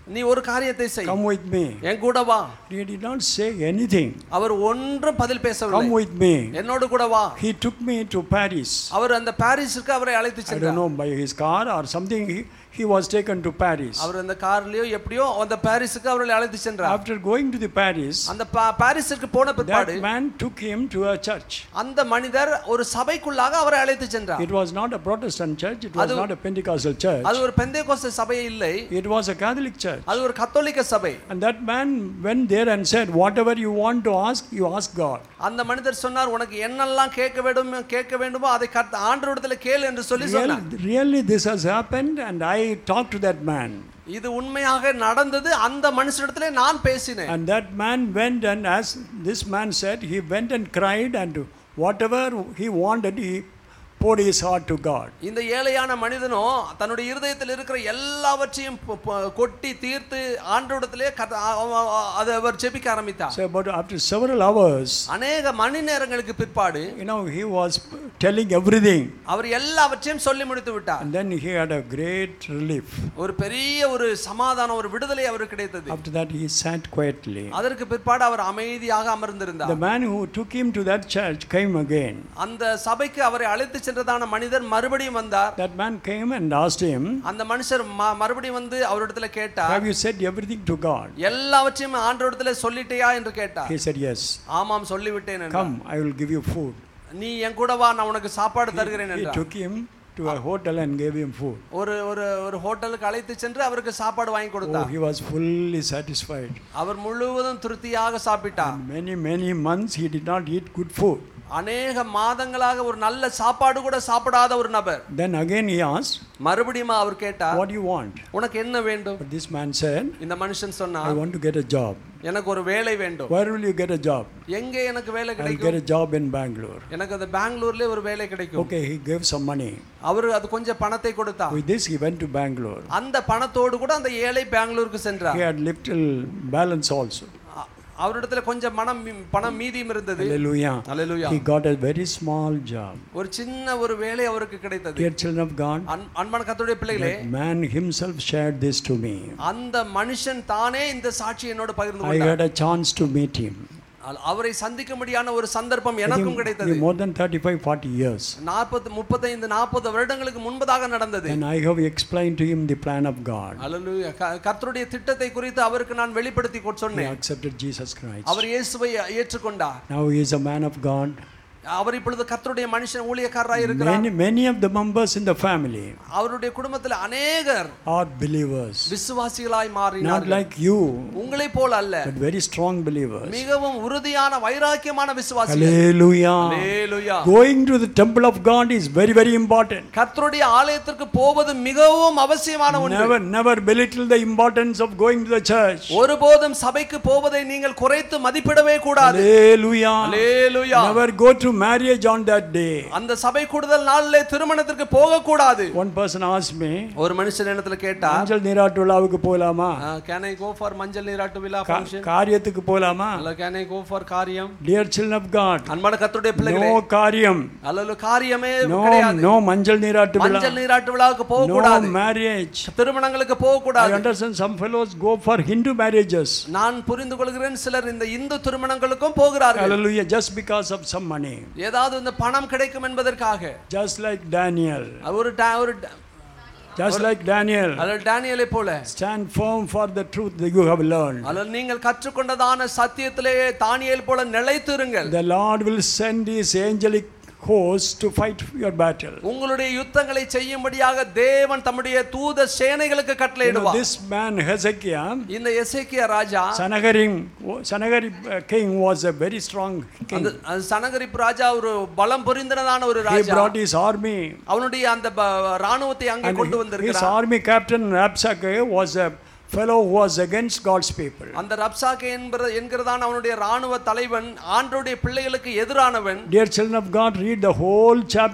Speaker 3: நீ ஒரு காரியத்தை செய்
Speaker 2: Come with me.
Speaker 3: என் கூட வா
Speaker 2: He did not say anything.
Speaker 3: அவர் ஒன்றும் பதில்
Speaker 2: Come
Speaker 3: பேசவில்லை
Speaker 2: with me.
Speaker 3: என்னோடு கூட வா
Speaker 2: He took me to Paris.
Speaker 3: அவர் அந்த பாரிஸுக்கு அவரை அழைத்து
Speaker 2: I don't
Speaker 3: சென்றார்
Speaker 2: know by his car or something. He, he was taken to Paris.
Speaker 3: அவர் அந்த கார்லயோ எப்படியோ அந்த பாரிஸுக்கு அவர்களை அழைத்து சென்றார்
Speaker 2: After going to the Paris,
Speaker 3: அந்த பா- பாரிஸுக்கு போன பிற்பாடு
Speaker 2: that man took him to a church.
Speaker 3: அந்த மனிதர் ஒரு சபைக்குள்ளாக அவரை அழைத்து சென்றார்
Speaker 2: It was not a Protestant church. It was
Speaker 3: அது-
Speaker 2: not a Pentecostal church.
Speaker 3: அது ஒரு பெந்தேகோஸ்தே சபையே இல்லை
Speaker 2: It was a Catholic church.
Speaker 3: அது ஒரு கத்தோலிக்க சபை
Speaker 2: And that man went there and said, Whatever you want to ask, you ask God.
Speaker 3: அந்த மனிதர் சொன்னார் உனக்கு என்னெல்லாம் கேட்க வேண்டும் கேட்க வேண்டுமோ அதை கர்த்த ஆண்டவரிடத்துல கேளு என்று சொல்லி சொன்னார்
Speaker 2: Really, really, this has happened, and I talked to that man.
Speaker 3: இது உண்மையாக நடந்தது அந்த மனுஷனிடத்திலே நான் பேசினேன்
Speaker 2: And that man went, and as this man said, he went and cried, and whatever he wanted, he poured his heart to God.
Speaker 3: இந்த ஏழையான மனிதனும் தன்னுடைய இருதயத்தில் இருக்கிற எல்லாவற்றையும் பொ- பொ- கொட்டி தீர்த்து ஆண்டவரிடத்திலே கர்த்த- அ- அ- அ- அதை அவர் ஜெபிக்க ஆரம்பித்தார்
Speaker 2: So, but after several hours,
Speaker 3: அநேக மணி நேரங்களுக்கு பிற்பாடு
Speaker 2: you know, he was telling everything.
Speaker 3: அவர் எல்லாவற்றையும் சொல்லி முடித்து விட்டார்
Speaker 2: And then he had a great relief.
Speaker 3: ஒரு பெரிய ஒரு சமாதானம் ஒரு விடுதலை அவருக்கு கிடைத்தது
Speaker 2: After that, he sat quietly.
Speaker 3: அதற்கு பிற்பாடு அவர் அமைதியாக
Speaker 2: The
Speaker 3: அமர்ந்திருந்தார்
Speaker 2: man who took him to that church came again.
Speaker 3: அந்த சபைக்கு அவரை அழைத்து சென்றதான மனிதர் மறுபடியும் வந்தார்
Speaker 2: That man came and asked him,
Speaker 3: அந்த மனுஷர் ம- மறுபடியும் வந்து அவரிடத்துல கேட்டார்
Speaker 2: Have you said everything to God?
Speaker 3: எல்லாவற்றையும் ஆண்டவரிடத்துல சொல்லிட்டியா என்று கேட்டார்
Speaker 2: He said, Yes.
Speaker 3: ஆமாம் சொல்லிவிட்டேன் என்றார்.
Speaker 2: Come, I will give you food.
Speaker 3: நீ என் கூட வா நான் உனக்கு சாப்பாடு தருகிறேன்
Speaker 2: He
Speaker 3: என்றார்
Speaker 2: took him to a hotel and gave him food.
Speaker 3: ஒரு ஒரு ஒரு ஹோட்டலுக்கு அழைத்து சென்று அவருக்கு சாப்பாடு வாங்கி
Speaker 2: Oh,
Speaker 3: கொடுத்தார்
Speaker 2: he was fully satisfied.
Speaker 3: அவர் முழுவதும் திருப்தியாக சாப்பிட்டார்
Speaker 2: Many, many months he did not eat good food.
Speaker 3: அநேக மாதங்களாக ஒரு நல்ல சாப்பாடு கூட சாப்பிடாத ஒரு நபர்
Speaker 2: Then again he asked,
Speaker 3: மறுபடியும் அவர் கேட்டார்
Speaker 2: What do you want?
Speaker 3: உனக்கு என்ன வேண்டும்
Speaker 2: But this man said,
Speaker 3: இந்த மனுஷன்
Speaker 2: I
Speaker 3: சொன்னார்
Speaker 2: want to get a job.
Speaker 3: எனக்கு ஒரு வேலை வேண்டும்
Speaker 2: Where will you get a job?
Speaker 3: எங்க எனக்கு வேலை
Speaker 2: I'll get
Speaker 3: கிடைக்கும்
Speaker 2: a job in Bangalore.
Speaker 3: எனக்கு அந்த பெங்களூர்லயே ஒரு வேலை கிடைக்கும்
Speaker 2: Okay, he gave some money.
Speaker 3: அவர் அது கொஞ்சம் பணத்தை கொடுத்தார்
Speaker 2: With this, he went to Bangalore.
Speaker 3: அந்த பணத்தோடு கூட அந்த ஏழை பெங்களூருக்கு
Speaker 2: He
Speaker 3: சென்றார்
Speaker 2: had little balance also.
Speaker 3: அ- அவரிடத்துல கொஞ்சம் மனம் மீ- பணம் மீதியும் இருந்தது
Speaker 2: Hallelujah.
Speaker 3: Hallelujah.
Speaker 2: He got a very small job.
Speaker 3: ஒரு சின்ன ஒரு வேலை அவருக்கு கிடைத்தது
Speaker 2: Dear children of God,
Speaker 3: அன்- அன்பான கர்த்தருடைய பிள்ளைகளே
Speaker 2: that man himself shared this to me.
Speaker 3: அந்த மனுஷன் தானே இந்த சாட்சி என்னோட பகிர்ந்து
Speaker 2: I
Speaker 3: கொண்டார்
Speaker 2: had a chance to meet him.
Speaker 3: அ- அவரை சந்திக்கும்படியான ஒரு சந்தர்ப்பம்
Speaker 2: I
Speaker 3: எனக்கும்
Speaker 2: think
Speaker 3: கிடைத்தது
Speaker 2: more than 35, 40 years.
Speaker 3: நாற்பது முப்பத்தைந்து நாற்பது வருடங்களுக்கு முன்பதாக நடந்தது
Speaker 2: And I have explained to him the plan of God.
Speaker 3: அல்லேலூயா. க- கர்த்தருடைய திட்டத்தை குறித்து அவருக்கு நான் வெளிப்படுத்தி கொ-
Speaker 2: He
Speaker 3: சொன்னேன்
Speaker 2: accepted Jesus Christ.
Speaker 3: அவர் இயேசுவை ஏற்றுக்கொண்டார்
Speaker 2: Now he is a man of God.
Speaker 3: அவர் இப்பொழுது கர்த்தருடைய மனுஷன் ஊழியக்காரராக இருக்கிறார்
Speaker 2: Many, many of the members in the family
Speaker 3: அவருடைய குடும்பத்தில் அநேகர்
Speaker 2: are believers.
Speaker 3: விசுவாசிகளாய்
Speaker 2: Not
Speaker 3: மாறினார்கள்
Speaker 2: like you,
Speaker 3: உங்களை போல அல்ல
Speaker 2: but very strong believers.
Speaker 3: மிகவும் உறுதியான வைராக்கியமான விசுவாசிகள்
Speaker 2: Hallelujah.
Speaker 3: Hallelujah.
Speaker 2: Going to the temple of God is very, very important.
Speaker 3: கர்த்தருடைய ஆலயத்திற்கு போவது மிகவும் அவசியமான ஒன்று
Speaker 2: Never, never belittle the importance of going to the church.
Speaker 3: ஒருபோதும் சபைக்கு போவதை நீங்கள் குறைத்து மதிப்பிடவே கூடாது
Speaker 2: Hallelujah.
Speaker 3: Hallelujah.
Speaker 2: Never go to marriage on that day.
Speaker 3: அந்த சபை கூடுதல் நாளிலே திருமணத்திற்கு போக கூடாது
Speaker 2: One person asked me,
Speaker 3: ஒரு மனுஷன் இடத்துல கேட்டா
Speaker 2: மஞ்சள் நீராட்டு விழாவுக்கு போலாமா
Speaker 3: கேன் ஐ கோ ஃபார் மஞ்சள் நீராட்டு விழா
Speaker 2: கா-
Speaker 3: ஃபங்க்ஷன்
Speaker 2: காரியத்துக்கு போலாமா
Speaker 3: அல்ல கேன் ஐ கோ ஃபார் காரியம்
Speaker 2: Dear children of God,
Speaker 3: அன்பான கர்த்தருடைய பிள்ளைகளே
Speaker 2: no காரியம்,
Speaker 3: அல்ல காரியமே
Speaker 2: no,
Speaker 3: கிடையாது
Speaker 2: no மஞ்சள் நீராட்டு விழா,
Speaker 3: மஞ்சள் நீராட்டு விழாவுக்கு போக
Speaker 2: no
Speaker 3: கூடாது
Speaker 2: marriage.
Speaker 3: திருமணங்களுக்கு போக
Speaker 2: I
Speaker 3: கூடாது
Speaker 2: understand some fellows go for Hindu marriages.
Speaker 3: நான் புரிந்து கொள்கிறேன் சிலர் இந்த இந்து திருமணங்களுக்கும் போகிறார்கள்
Speaker 2: Hallelujah, just because of some money.
Speaker 3: ஏதாவது இந்த பணம் கிடைக்கும் என்பதற்காக
Speaker 2: Just like Daniel.
Speaker 3: ஒரு டா- ஒரு டா-
Speaker 2: Just like Daniel.
Speaker 3: அல்லது டேனியலை போல
Speaker 2: Stand firm for the truth that you have learned.
Speaker 3: அல்லது நீங்கள் கற்றுக்கொண்டதான சத்தியத்திலே தானியேல் போல நிலைத்திருங்கள்
Speaker 2: The Lord will send his angelic host to fight your battle.
Speaker 3: உங்களுடைய யுத்தங்களை செய்யும்படியாக தேவன் தம்முடைய தூத சேனைகளுக்கு
Speaker 2: You know,
Speaker 3: கட்டளையிடுவார்
Speaker 2: this man Hezekiah,
Speaker 3: இந்த எசேக்கியா ராஜா
Speaker 2: Sanagarim, Sanagari uh, king was a very strong king.
Speaker 3: அந்த அந்த சனகரிப்பு ராஜா ஒரு பலம் பொரிந்ததான ஒரு
Speaker 2: He
Speaker 3: Raja
Speaker 2: brought his army.
Speaker 3: அவனுடைய அந்த ப- ராணுவத்தை அங்கே
Speaker 2: And
Speaker 3: கொண்டு
Speaker 2: his
Speaker 3: வந்திருக்கிறார்
Speaker 2: army captain Rapsake was a fellow who was against God's people.
Speaker 3: அந்த ரப்சாக்கே என்கிற என்கிறதான அவனுடைய ராணுவ தலைவன் ஆண்டோடைய பிள்ளைகளுக்கு எதிரானவன்
Speaker 2: Dear children of God, read the whole chapter.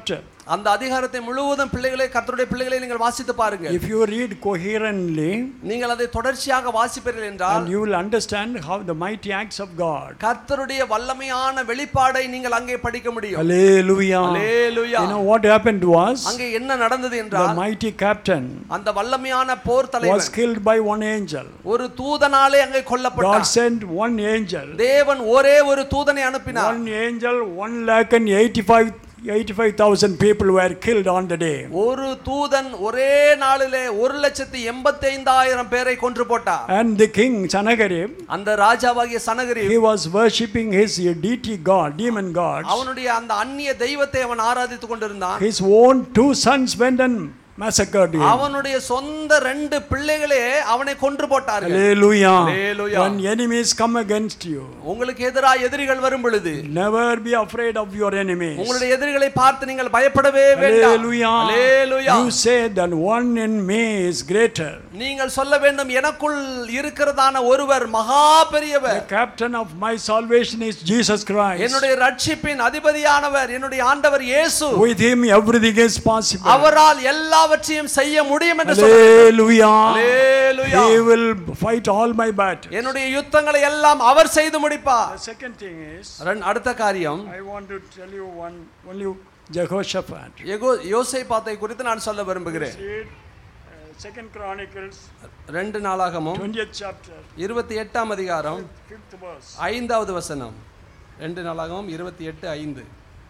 Speaker 3: அந்த அதிகாரத்தை முழுவதும் பிள்ளைகளே கர்த்தருடைய பிள்ளைகளை நீங்கள் வாசித்து பாருங்கள்
Speaker 2: If you read coherently,
Speaker 3: நீங்கள் அதை தொடர்ச்சியாக வாசிப்பீர்கள் என்றால்
Speaker 2: and you will understand how the mighty acts of God.
Speaker 3: கர்த்தருடைய வல்லமையான வெளிப்பாடை நீங்கள் அங்கே படிக்க முடியும்
Speaker 2: Hallelujah.
Speaker 3: Hallelujah.
Speaker 2: You know what happened was
Speaker 3: அங்கே என்ன நடந்தது
Speaker 2: the
Speaker 3: என்றால்
Speaker 2: mighty captain
Speaker 3: அந்த வல்லமையான போர்
Speaker 2: was
Speaker 3: தலைவன்
Speaker 2: killed by one angel.
Speaker 3: ஒரு தூதனாலே அங்கே
Speaker 2: God
Speaker 3: கொல்லப்பட்டார்
Speaker 2: sent one angel.
Speaker 3: தேவன் ஒரே ஒரு தூதனை அனுப்பினார்
Speaker 2: One angel, one lakh and eighty-five, eighty-five thousand people were killed on the day.
Speaker 3: ஒரு தூதன் ஒரே நாளிலே ஒரு லட்சத்தி எண்பத்தி ஐந்தாயிரம் பேரை கொன்று போட்டார்
Speaker 2: And the king Sanagarib,
Speaker 3: அந்த ராஜாவாகிய சனகரி
Speaker 2: he was worshipping his deity god, demon gods.
Speaker 3: அவனுடைய அந்த அந்நிய தெய்வத்தை அவன் ஆராதித்துக் கொண்டிருந்தான்
Speaker 2: His own two sons went and massacred him.
Speaker 3: அவனுடைய சொந்த ரெண்டு பிள்ளைகளே அவனை கொன்று போட்டார்கள்
Speaker 2: Hallelujah.
Speaker 3: Hallelujah.
Speaker 2: When enemies come against you,
Speaker 3: உங்களுக்கு எதிராக எதிரிகள் வரும் பொழுது
Speaker 2: never be afraid of your enemies.
Speaker 3: உங்களுடைய எதிரிகளை பார்த்து நீங்கள் பயப்படவே வேண்டாம்
Speaker 2: Hallelujah.
Speaker 3: Hallelujah.
Speaker 2: You say that one in me is greater.
Speaker 3: நீங்கள் சொல்ல வேண்டும் எனக்குள் இருக்கிறதான ஒருவர் மகா
Speaker 2: The
Speaker 3: பெரியவர்
Speaker 2: captain of my salvation is Jesus Christ.
Speaker 3: என்னுடைய ரட்சிப்பின் அதிபதியானவர் என்னுடைய ஆண்டவர் இயேசு
Speaker 2: With him everything is possible.
Speaker 3: அவரால் எல்லாவற்றையும் செய்ய முடியும் என்று சொல்ல
Speaker 2: Hallelujah.
Speaker 3: Hallelujah.
Speaker 2: He will fight all my battles.
Speaker 3: என்னுடைய யுத்தங்களை எல்லாம் அவர் செய்து முடிப்பார்
Speaker 2: The second thing is,
Speaker 3: ரெண்- அடுத்த காரியம்
Speaker 2: I want to tell you one, only Jehoshaphat.
Speaker 3: எகோ யோசேப்பாத்தை குறித்து நான் சொல்ல விரும்புகிறேன்
Speaker 2: Read uh, Second Chronicles,
Speaker 3: ரெண்டு நாளாகமும்
Speaker 2: 20th chapter,
Speaker 3: இருபத்தி எட்டாம் அதிகாரம்
Speaker 2: fifth verse.
Speaker 3: ஐந்தாவது வசனம் ரெண்டு நாளாகவும் இருபத்தி எட்டு ஐந்து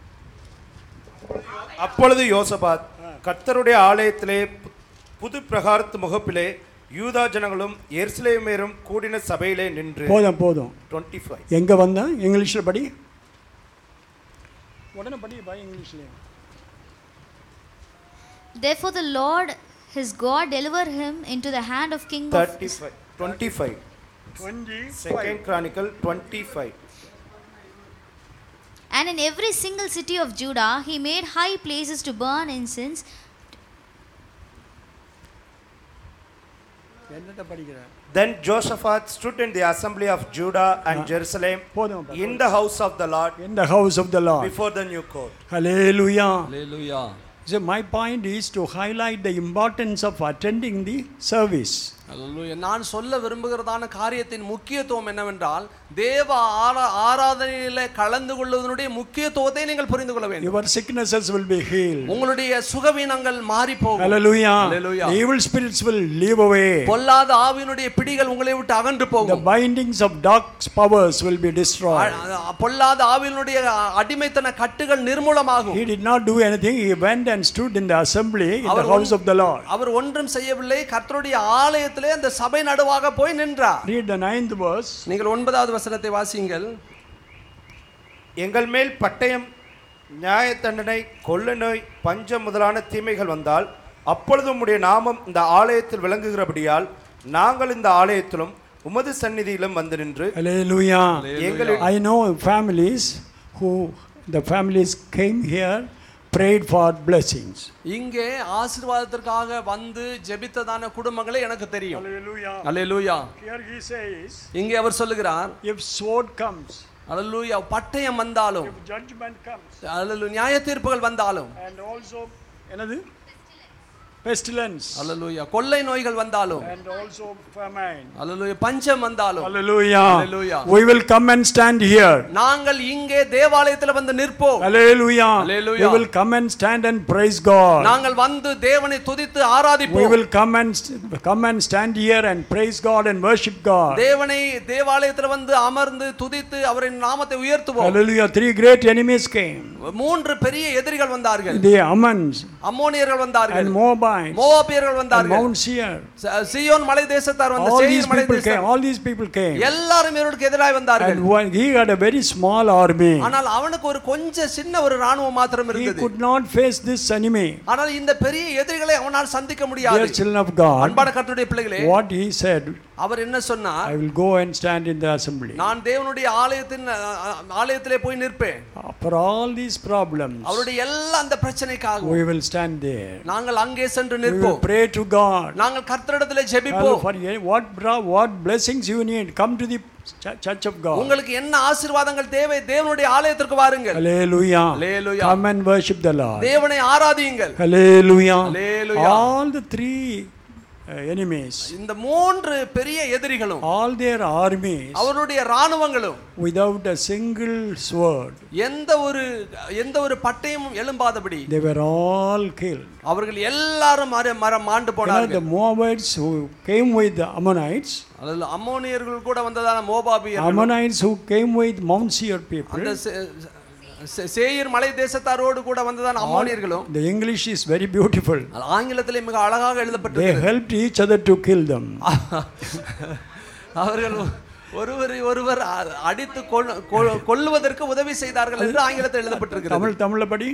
Speaker 6: அப்பொழுது யோசபாத் கர்த்தருடைய ஆலயத்திலே பு- புது பிரகாரத்து முகப்பிலே யூதா ஜனங்களும் எருசலேமேரும் கூடின சபையிலே நின்று
Speaker 2: போதும் போதும்
Speaker 6: டுவெண்ட்டி ஃபைவ்
Speaker 2: எங்க வந்தா இங்கிலீஷ்ல படி உடனே படி பை இங்கிலீஷ்ல
Speaker 5: Therefore the Lord his God delivered him into the hand of king of
Speaker 6: thirty five twenty five
Speaker 2: twenty
Speaker 6: second chronicle twenty five
Speaker 5: And in every single city of Judah he made high places to burn incense
Speaker 2: என்னட்ட படிக்கிற
Speaker 6: Then Josaphat stood in the assembly of Judah and Jerusalem
Speaker 2: போதும் அப்பா.
Speaker 6: in the house of the Lord
Speaker 2: in the house of the Lord
Speaker 6: before the new court.
Speaker 2: hallelujah
Speaker 3: Hallelujah.
Speaker 2: so my point is to highlight the importance of attending the service
Speaker 3: Hallelujah. நான் சொல்ல விரும்புகிறதான காரியத்தின் முக்கியத்துவம் என்னவென்றால் தேவ ஆரா ஆராதனையில கலந்து கொள்வதனுடைய முக்கியத்துவத்தை நீங்கள் புரிந்து கொள்ள வேண்டும்
Speaker 2: your sicknesses will be healed
Speaker 3: உங்களுடைய சுகவீனங்கள் மாறி போகும்
Speaker 2: hallelujah
Speaker 3: Hallelujah.
Speaker 2: evil spirits will leave away
Speaker 3: பொல்லாத ஆவியினுடைய பிடிகள் உங்களை விட்டு அகன்று
Speaker 2: the
Speaker 3: போகும்
Speaker 2: bindings of dark powers will be destroyed
Speaker 3: அ- அ- பொல்லாத ஆவியினுடைய அடிமைத்தன கட்டுகள் நிர்மூலமாகும்
Speaker 2: he did not do anything he went and stood in the assembly in the
Speaker 3: our
Speaker 2: house of the lord
Speaker 3: அவர் ஒன்றும் செய்யவில்லை கர்த்தருடைய ஆலயத்திலே அந்த சபை நடுவாக போய் நின்றார்
Speaker 2: read the ninth verse
Speaker 3: நீங்கள் ஒன்பதாவது வசனத்தை வாசியுங்கள்
Speaker 6: எங்கள் மேல் பட்டயம் நியாய தண்டனை கொள்ள நோய் பஞ்சம் முதலான தீமைகள் வந்தால் அப்பொழுது உம்முடைய நாமம் இந்த ஆலயத்தில் விளங்குகிறபடியால் நாங்கள் இந்த ஆலயத்திலும் உமது சந்நிதியிலும் வந்து நின்று
Speaker 2: hallelujah
Speaker 6: எங்களில்
Speaker 2: I know families who the families came here, prayed for blessings.
Speaker 3: இங்கே ஆசீர்வாதத்திற்காக வந்து ஜெபித்ததான குடும்பங்களே எனக்கு தெரியும்
Speaker 2: Hallelujah.
Speaker 3: Hallelujah
Speaker 2: Here he says,
Speaker 3: இங்கே அவர் சொல்லுகிறார்
Speaker 2: if sword comes,
Speaker 3: அல்லேலூயா பட்டயம் வந்தாலும்
Speaker 2: if judgment comes,
Speaker 3: அல்லேலூயா நியாய தீர்ப்புகள் வந்தாலும்
Speaker 2: and also another pestilence,
Speaker 3: அல்லேலூயா கொள்ளை நோய்கள் வந்தாலும்
Speaker 2: and also famine.
Speaker 3: அல்லேலூயா பஞ்சம் வந்தாலும்
Speaker 2: Hallelujah.
Speaker 3: Hallelujah.
Speaker 2: We will come and stand here.
Speaker 3: நாங்கள் இங்கே தேவாலயத்தில் வந்து நிற்போம்
Speaker 2: Hallelujah.
Speaker 3: Hallelujah.
Speaker 2: We will come and stand and praise God.
Speaker 3: நாங்கள் வந்து தேவனை துதித்து
Speaker 2: We
Speaker 3: ஆராதிப்போம்
Speaker 2: will come and come and stand here and praise God and worship God.
Speaker 3: தேவனை தேவாலயத்தில் வந்து அமர்ந்து துதித்து அவரின் நாமத்தை உயர்த்துவோம்
Speaker 2: Hallelujah. Three great enemies came.
Speaker 3: மூன்று பெரிய எதிரிகள் வந்தார்கள்
Speaker 2: The Ammons
Speaker 3: அம்மோனியர்கள் வந்தார்கள்
Speaker 2: and Moabites
Speaker 3: மோவாபியர்கள்
Speaker 2: and
Speaker 3: வந்தார்கள்
Speaker 2: Mount Seir.
Speaker 3: ச- சீயோன் மலை தேசத்தார் வந்த
Speaker 2: All these
Speaker 3: சேயீர் மலை
Speaker 2: people came.
Speaker 3: தேசத்தார்
Speaker 2: All these people came.
Speaker 3: எல்லாரும் இவருக்கு எதிராக வந்தார்கள்
Speaker 2: And one, he had a very small army.
Speaker 3: ஆனால் அவனுக்கு ஒரு கொஞ்சம் சின்ன ஒரு ராணுவம் மாத்திரம்
Speaker 2: He
Speaker 3: இருந்தது
Speaker 2: could not face this enemy.
Speaker 3: ஆனால் இந்த பெரிய எதிரிகளை அவனால் சந்திக்க
Speaker 2: Dear
Speaker 3: முடியாது
Speaker 2: children of God,
Speaker 3: அன்பான கர்த்தருடைய பிள்ளைகளே
Speaker 2: what he said,
Speaker 3: அவர் என்ன சொன்னார்
Speaker 2: I will go and stand in the assembly.
Speaker 3: நான் தேவனுடைய ஆலயத்தின் அ, அ, ஆலயத்திலே போய் நிற்பேன்
Speaker 2: For all these problems,
Speaker 3: அவருடைய எல்லா அந்த பிரச்சனைக்காக
Speaker 2: we will stand there.
Speaker 3: நாங்கள் அங்கே சென்று
Speaker 2: We will
Speaker 3: நிற்போம்
Speaker 2: pray to God.
Speaker 3: நாங்கள் கர்த்தரிடத்திலே
Speaker 2: Well,
Speaker 3: ஜெபிப்போம்
Speaker 2: for ye- what, bra- what blessings you need, come to the ch- church of God.
Speaker 3: உங்களுக்கு என்ன ஆசீர்வாதங்கள் தேவை தேவனுடைய ஆலயத்திற்கு வாருங்கள்
Speaker 2: Hallelujah.
Speaker 3: Hallelujah.
Speaker 2: Come and worship the Lord.
Speaker 3: தேவனை ஆராதியுங்கள்
Speaker 2: Hallelujah.
Speaker 3: Hallelujah.
Speaker 2: All the three uh, enemies,
Speaker 3: இந்த மூன்று பெரிய எதிரிகளும்
Speaker 2: all their armies,
Speaker 3: அவருடைய ராணுவங்களும்
Speaker 2: without a single sword,
Speaker 3: எந்த ஒரு எந்த ஒரு பட்டயமும் எழும்பாதபடி
Speaker 2: they were all killed.
Speaker 3: அவர்கள் எல்லாரும் மர மரம் மாண்டு
Speaker 2: You know, the
Speaker 3: போனார்கள்
Speaker 2: Moabites who came with the Ammonites,
Speaker 3: அதில் அம்மோனியர்கள் கூட வந்ததான மோபாபியர்
Speaker 2: Ammonites who came with Mount Seir people,
Speaker 3: அந்த சே- சே- சேயீர் மலை தேசத்தாரோடு கூட வந்ததான அம்மோனியர்களும்
Speaker 2: the English is very beautiful.
Speaker 3: அது ஆங்கிலத்திலே மிக அழகாக
Speaker 2: They
Speaker 3: எழுதப்பட்டிருக்கிறது
Speaker 2: helped each other to kill them.
Speaker 3: அவர்கள் ஒருவரை ஒருவர் அ- அடித்து கொல்- கொல்- கொல்லுவதற்கு உதவி செய்தார்கள் என்று ஆங்கிலத்தில் எழுதப்பட்டிருக்கிறது
Speaker 2: தமிழ் தமிழ்ல படி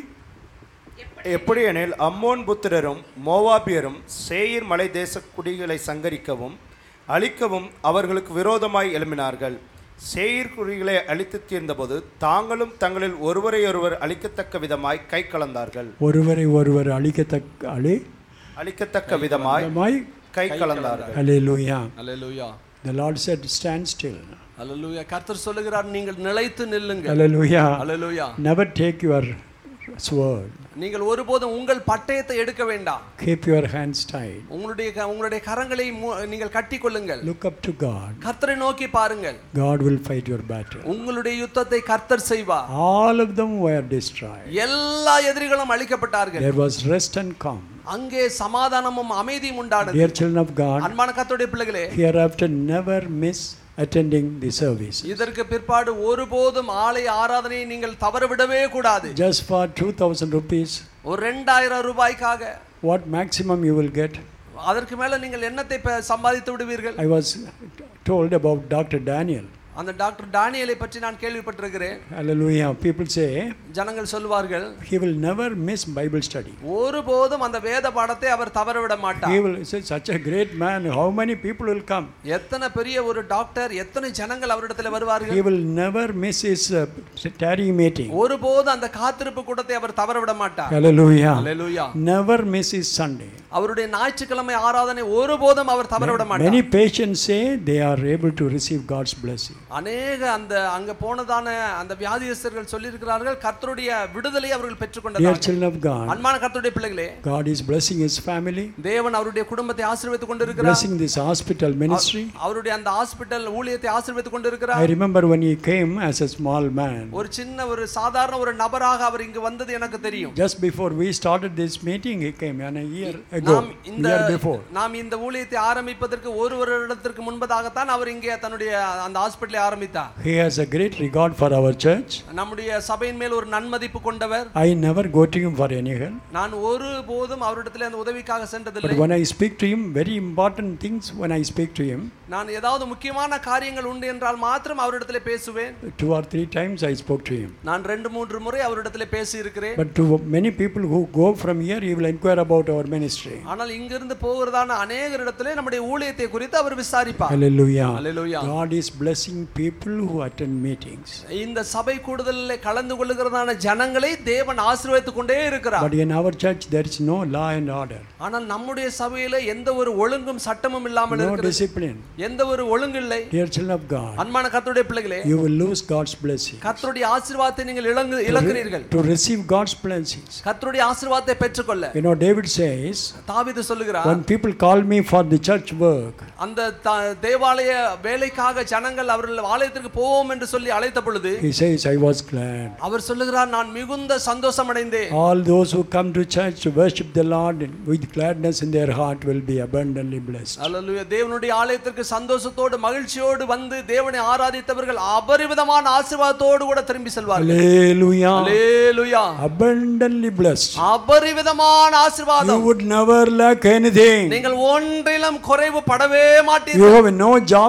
Speaker 6: எப்படி எனில் அம்மோன் புத்திரரும் மோவாபியரும் சேயீர் மலை தேச குடிகளை சங்கரிக்கவும் அழிக்கவும் அவர்களுக்கு விரோதமாய் எழும்பினார்கள் சேயீர் குடிகளை அழித்து தீர்ந்தபோது தாங்களும் தங்களில் ஒருவரையொருவர் அழிக்கத்தக்க விதமாய் கை கலந்தார்கள்
Speaker 2: ஒருவரை ஒருவர் அழிக்கத்தக்க அழி
Speaker 6: அழிக்கத்தக்க விதமாய்
Speaker 2: விதமாய்
Speaker 6: கை கலந்தார்கள்
Speaker 2: Hallelujah.
Speaker 3: Hallelujah
Speaker 2: The Lord said, stand still.
Speaker 3: அல்லேலூயா கர்த்தர் சொல்லுகிறார் நீங்கள் நிலைத்து நில்லுங்கள்
Speaker 2: Hallelujah.
Speaker 3: Hallelujah
Speaker 2: Never take your sword.
Speaker 3: நீங்கள் ஒருபோதும் உங்கள் பட்டயத்தை எடுக்க வேண்டாம்
Speaker 2: Keep your hands tight.
Speaker 3: உங்களுடைய க- உங்களுடைய கரங்களை மு- நீங்கள் கட்டி கொள்ளுங்கள்
Speaker 2: Look up to God.
Speaker 3: கர்த்தரை நோக்கி பாருங்கள்
Speaker 2: God will fight your battle.
Speaker 3: உங்களுடைய யுத்தத்தை கர்த்தர் செய்வார்
Speaker 2: All of them were destroyed.
Speaker 3: எல்லா எதிரிகளும் அழிக்கப்பட்டார்கள்
Speaker 2: There was rest and calm.
Speaker 3: அங்கே சமாதானமும் அமைதியும் உண்டானது
Speaker 2: Dear children of God,
Speaker 3: அன்பான கர்த்தருடைய பிள்ளைகளே
Speaker 2: hereafter never miss attending the service.
Speaker 3: இதற்கு பிற்பாடு ஒருபோதும் ஆலய ஆராதனையை நீங்கள் தவறவிடவே கூடாது
Speaker 2: Just for 2000 rupees,
Speaker 3: ஒரு ரெண்டாயிரம் ரூபாய்க்காக
Speaker 2: what maximum you will get?
Speaker 3: அதற்கு மேல நீங்கள் என்னத்தை ப- சம்பாதித்து விடுவீர்கள்
Speaker 2: I was told about Dr. Daniel.
Speaker 3: அந்த டாக்டர் டானியலை பற்றி நான் கேள்விப்பட்டிருக்கிறேன்
Speaker 2: Hallelujah. People say
Speaker 3: ஜனங்கள் சொல்வார்கள்
Speaker 2: he will never miss Bible study.
Speaker 3: ஒருபோதும் அந்த வேத பாடத்தை அவர் தவறவிட மாட்டார்
Speaker 2: He will say, such a great man, how many people will come?
Speaker 3: எத்தனை பெரிய ஒரு டாக்டர் எத்தனை ஜனங்கள் அவரிடத்துல வருவார்கள்
Speaker 2: He will never miss his uh, tarry meeting.
Speaker 3: ஒருபோதும் அந்த காத்திருப்பு கூட்டத்தை அவர் தவறவிட மாட்டார்
Speaker 2: Hallelujah.
Speaker 3: அல்லேலூயா
Speaker 2: Never miss his Sunday.
Speaker 3: அவருடைய ஞாயிற்றுக்கிழமை ஆராதனை ஒருபோதும் அவர் தவறவிட மாட்டார்
Speaker 2: Many patients say they are able to receive God's blessing.
Speaker 3: அநேக அந்த அங்க போனதான அந்த வியாதியஸ்தர்கள் சொல்லியிருக்கிறார்கள் கர்த்தருடைய விடுதலை அவர்கள்
Speaker 2: Dear
Speaker 3: பெற்றுக்கொண்டார்கள்
Speaker 2: children of God,
Speaker 3: அன்பான கர்த்தருடைய பிள்ளைகளே
Speaker 2: God is blessing his family,
Speaker 3: தேவன் அவருடைய குடும்பத்தை ஆசீர்வதித்துக் கொண்டிருக்கிறார்
Speaker 2: blessing this hospital ministry.
Speaker 3: அவருடைய அந்த ஹாஸ்பிட்டல் ஊழியத்தை ஆசீர்வதித்துக்
Speaker 2: I
Speaker 3: கொண்டிருக்கிறார்
Speaker 2: remember when he came as a small man.
Speaker 3: ஒரு சின்ன ஒரு சாதாரண ஒரு நபராக அவர் இங்கு வந்தது எனக்கு தெரியும்
Speaker 2: Just before we started this meeting, he came, and a year ago,
Speaker 3: நாம் இந்த
Speaker 2: year before.
Speaker 3: நாம் இந்த ஊழியத்தை ஆரம்பிப்பதற்கு ஒரு வருடத்திற்கு முன்பதாகத்தான் அவர் இங்கே தன்னுடைய அந்த ஹாஸ்பிட்டலை ஆரம்பித்தார்
Speaker 2: He has a great regard for our church.
Speaker 3: நம்முடைய சபையின் மேல் ஒரு நன்மதிப்பு கொண்டவர்
Speaker 2: I never go to him for any help.
Speaker 3: நான் ஒரு போதும் அவரிடத்தில் அந்த உதவிக்காக சென்றதில்லை
Speaker 2: But when I speak to him, very important things when I speak to him,
Speaker 3: நான் ஏதாவது முக்கியமான காரியங்கள் உண்டு என்றால் மாத்திரம் அவரிடத்தில் பேசுவேன்
Speaker 2: two or three times I spoke to him.
Speaker 3: நான் ரெண்டு மூன்று முறை அவரிடத்தில் பேசி இருக்கிறேன்
Speaker 2: But to many people who go from here, he will inquire about our ministry.
Speaker 3: ஆனால் இங்கிருந்து போகிறதான அநேகரிடத்திலே நம்முடைய ஊழியத்தை குறித்து அவர் விசாரிப்பார்
Speaker 2: Hallelujah.
Speaker 3: Hallelujah.
Speaker 2: God is blessing people who attend meetings.
Speaker 3: இந்த சபை கூடுதலில் கலந்து கொள்ளுகிறதான ஜனங்களை தேவன் ஆசீர்வதித்துக் கொண்டே இருக்கிறார்
Speaker 2: But in our church, there is no law and order,
Speaker 3: ஆனால் நம்முடைய சபையில எந்த ஒரு ஒழுங்கும் சட்டமும் இல்லாமல்
Speaker 2: no
Speaker 3: இருக்கிறது
Speaker 2: discipline.
Speaker 3: எந்த ஒரு ஒழுங்கு இல்லை
Speaker 2: Dear children of God,
Speaker 3: அன்பான கர்த்தருடைய பிள்ளைகளே
Speaker 2: you will lose God's blessing.
Speaker 3: கர்த்தருடைய ஆசீர்வாதத்தை நீங்கள் இழங்கு இழக்கிறீர்கள்
Speaker 2: To receive God's blessings.
Speaker 3: கர்த்தருடைய ஆசீர்வாதத்தை பெற்றுக்கொள்ள
Speaker 2: You know, David says,
Speaker 3: தாவீது சொல்லுகிறார்
Speaker 2: when people call me for the church work,
Speaker 3: அந்த த- தேவாலய வேலைக்காக ஜனங்கள் அவர்கள் ஆலயத்திற்கு போவோம் என்று சொல்லி அழைத்த பொழுது
Speaker 2: he says, I was glad.
Speaker 3: அவர் சொல்லுகிறார் நான் மிகுந்த சந்தோஷம் அடைந்தேன்
Speaker 2: All those who come to church to worship the Lord with gladness in their heart will be abundantly blessed.
Speaker 3: அல்லேலூயா தேவனுடைய ஆலயத்திற்கு சந்தோஷத்தோடு மகிழ்ச்சியோடு வந்து தேவனை ஆராதித்தவர்கள் அபரிவிதமான ஆசீர்வாதத்தோடு கூட திரும்பி செல்வார்கள்
Speaker 2: Hallelujah.
Speaker 3: அல்லேலூயா
Speaker 2: Abundantly blessed.
Speaker 3: அபரிவிதமான
Speaker 2: You
Speaker 3: ஆசீர்வாதம்
Speaker 2: would never lack anything.
Speaker 3: நீங்கள் ஒன்றிலும் குறைவு படவே
Speaker 2: You
Speaker 3: மாட்டீர்கள்
Speaker 2: have no job,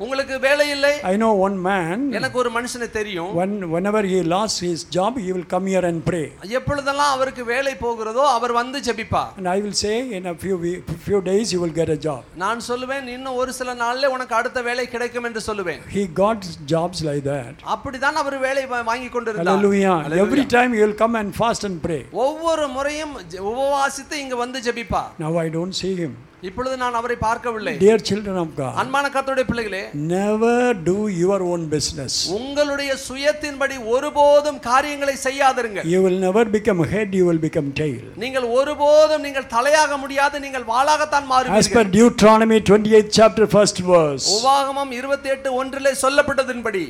Speaker 3: உங்களுக்கு வேலை இல்லை
Speaker 2: I know one man,
Speaker 3: எனக்கு ஒரு மனுஷனை தெரியும்
Speaker 2: when, whenever he lost his job, he will come here and pray.
Speaker 3: எப்பொழுதெல்லாம் அவருக்கு வேலை போகிறதோ அவர் வந்து ஜெபிப்பார்
Speaker 2: And I will say, in a few, wee- few days, you will get a job.
Speaker 3: நான் சொல்லுவேன் இன்னும் ஒரு சில நாள்ல உனக்கு அடுத்த வேலை கிடைக்கும் என்று சொல்லுவேன்
Speaker 2: He got jobs like that.
Speaker 3: அப்படிதான் அவர் வேலை வா- வாங்கி கொண்டிருந்தார்
Speaker 2: Hallelujah.
Speaker 3: Hallelujah.
Speaker 2: Every time he will come and fast and pray.
Speaker 3: ஒவ்வொரு முறையும் ஜெ- உபவாசித்து இங்க வந்து ஜெபிப்பார்
Speaker 2: Now I don't see him.
Speaker 3: இப்பொழுது நான் அவரை பார்க்கவில்லை
Speaker 2: Dear children of God,
Speaker 3: அன்பான கர்த்தருடைய பிள்ளைகளே
Speaker 2: never do your own business.
Speaker 3: உங்களுடைய சுயத்தின்படி ஒருபோதும் காரியங்களை செய்யாதிருங்க
Speaker 2: You will never become head, you will become tail.
Speaker 3: நீங்கள் ஒருபோதும் நீங்கள் தலையாக முடியாது நீங்கள் வாளாகத்தான்
Speaker 2: As per
Speaker 3: மாறுவீர்கள்
Speaker 2: Deuteronomy 28 chapter first verse.
Speaker 3: உபாகமம் இருபத்தி எட்டு ஒன்றிலே சொல்லப்பட்டதின்படி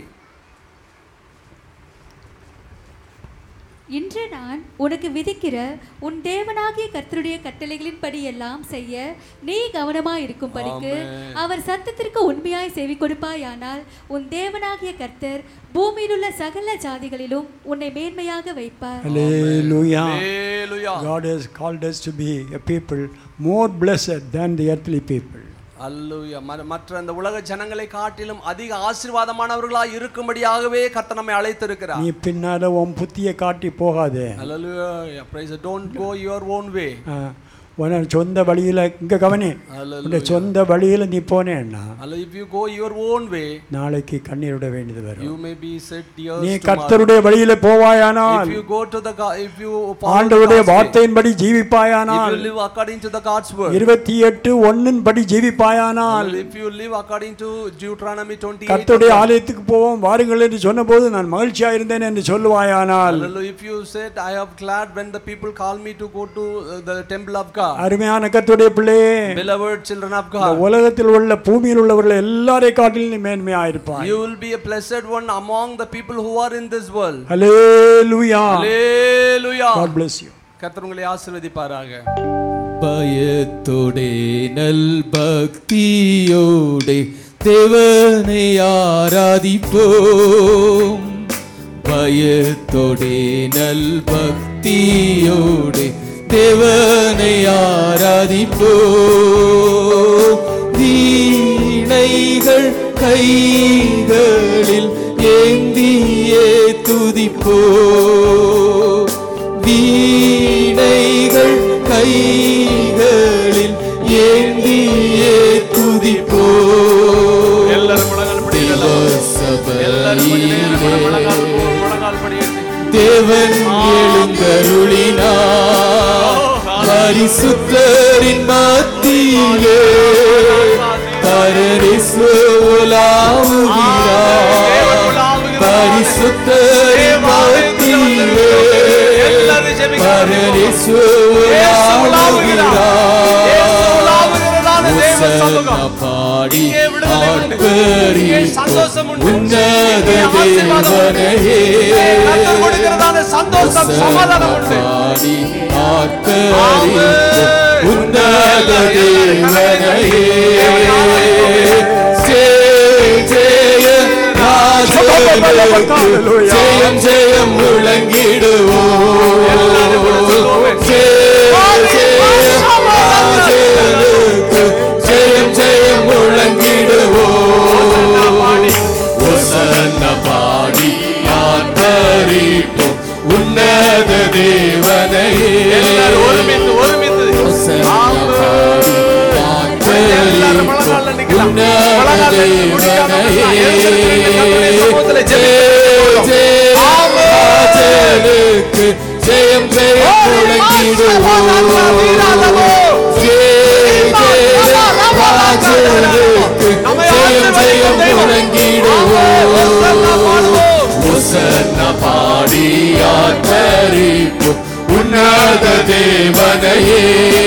Speaker 7: இன்று நான் உனக்கு விதிக்கிற உன் தேவனாகிய கர்த்தருடைய கட்டளைகளின்படி எல்லாம் செய்ய நீ கவனமாய் இருக்கும்படிக்கு அவர் சத்தத்திற்கு உண்மையாய் செவி கொடுப்பாயானால் உன் தேவனாகிய கர்த்தர் பூமியில் உள்ள சகல ஜாதிகளிலும் உன்னை மேன்மையாக வைப்பார்
Speaker 2: Hallelujah.
Speaker 3: Hallelujah.
Speaker 2: God has called us to be a people more blessed than the earthly people.
Speaker 3: அல்லேலூயா. ம- மற்ற அந்த உலக ஜனங்களை காட்டிலும் அதிக ஆசீர்வாதமானவர்களாய் இருக்கும்படியாகவே கர்த்தர் நம்மை அழைத்திருக்கிறார்
Speaker 2: நீ பின்னால உன் புத்தியை காட்டி போகாதே
Speaker 3: Hallelujah. Praise the- Don't go your own way.
Speaker 2: ஆ, உன சொந்த வழியில இங்க கவனி
Speaker 3: Hallelujah.
Speaker 2: உன்னை சொந்த வழியில நீ போனேன்னா
Speaker 3: Hallelujah. If you go your own way,
Speaker 2: நாளைக்கு கண்ணீர் விட வேண்டியது வரும்
Speaker 3: you may be set tears
Speaker 2: நீ
Speaker 3: tomorrow.
Speaker 2: கர்த்தருடைய வழியில போவாயானால்
Speaker 3: If you go to the God, if you follow the
Speaker 2: ஆண்டவருடைய
Speaker 3: God's way,
Speaker 2: வார்த்தையின்படி
Speaker 3: if
Speaker 2: ஜீவிப்பாயானால்
Speaker 3: you live according to the God's word,
Speaker 2: இருபத்தி எட்டு ஒன்னின் படி ஜீவிப்பாயானால்
Speaker 3: if you live according to Deuteronomy 28,
Speaker 2: கர்த்தருடைய ஆலயத்துக்கு போவோம் வாருங்கள் என்று சொன்னபோது நான் மகிழ்ச்சியா இருந்தேன் என்று சொல்லுவாயானால்
Speaker 3: Hallelujah. If you said, I am glad when the people call me to go to uh, the temple of God.
Speaker 2: அருமையான கர்த்தருடைய பிள்ளையே
Speaker 3: Beloved children of
Speaker 2: இந்த
Speaker 3: God,
Speaker 2: உலகத்தில் உள்ள பூமியில் உள்ளவர்கள் எல்லாரை காட்டிலும் நீ மேன்மையா இருப்பாய்
Speaker 3: you will be a blessed one among the people who are in this world.
Speaker 2: Hallelujah
Speaker 3: Hallelujah.
Speaker 2: God bless you
Speaker 3: கர்த்தர் உங்களை ஆசீர்வதிப்பாராக
Speaker 1: பயத்தோடே நல் பக்தியோடே தேவனை ஆராதிப்போம் பயத்தோடே நல் பக்தியோடே தேவனை ஆராதிப்போம் வீணைகள் கைகளில் ஏந்தியே துதிப்போம் வீணைகள் கைகளில் ஏந்தியே துதிப்போ
Speaker 3: எல்லாரும் முழங்கால் படியிடலாம். எல்லாரும் கொஞ்ச நேரம் கூட முழங்கால்
Speaker 1: தேவன்
Speaker 3: போ- முழங்கால் படியிட்டு.
Speaker 1: எழுந்தருளினார் பரிசுத்தரின் மத்தியிலே பரரிசு உலாவுகிறார் பரிசுத்தரின் மத்தியிலே பரரிசு உலாவுகிறார் பாடி
Speaker 3: சந்தோஷம் உண்டு.
Speaker 1: உன்னத
Speaker 3: ஆசீர்வாதம் உண்டு. கர்த்தர் கொடுக்கிறதான சந்தோஷம் சமாதானம் உண்டு
Speaker 1: பாடி ஆர்ப்பரிப்போம் உன்னத தேவனையே ஜெய ஜெய ராஜனுக்கு ஜெயம் ஜெயம் முழங்கிடுவோம் ஜெய ஜெய ராஜனுக்கு ஜெயம் ஜெயம் முழங்கிடுவோம் ஒசன்ன பாடி ஆர்ப்பரிப்போம் உன்னத தேவனையே
Speaker 3: எல்லாரும் ஒருமித்து ஒருமித்து
Speaker 1: ஒசன்ன பாடி
Speaker 3: எல்லாரும் முழங்கால்ல
Speaker 1: ஆர்ப்பரிப்போம்
Speaker 3: நிக்கலாம்.
Speaker 1: உன்னத
Speaker 3: முழங்கால்ல நின்று முடிக்காம
Speaker 1: தேவனையே
Speaker 3: எழுந்திருந்து கர்த்தருடைய சமூகத்திலே
Speaker 1: ஜெய
Speaker 3: ஜெபித்து
Speaker 1: ஜெய ராஜனுக்கு ஜெயம் ஜெயம் முழங்கிடுவோம் ஜெய ஜெய ராஜனுக்கு ஜெயம் ஜெயம் முழங்கிடுவோம் உசன்ன பாடி ஆத்தரிப்போம் உன்னத தேவனையே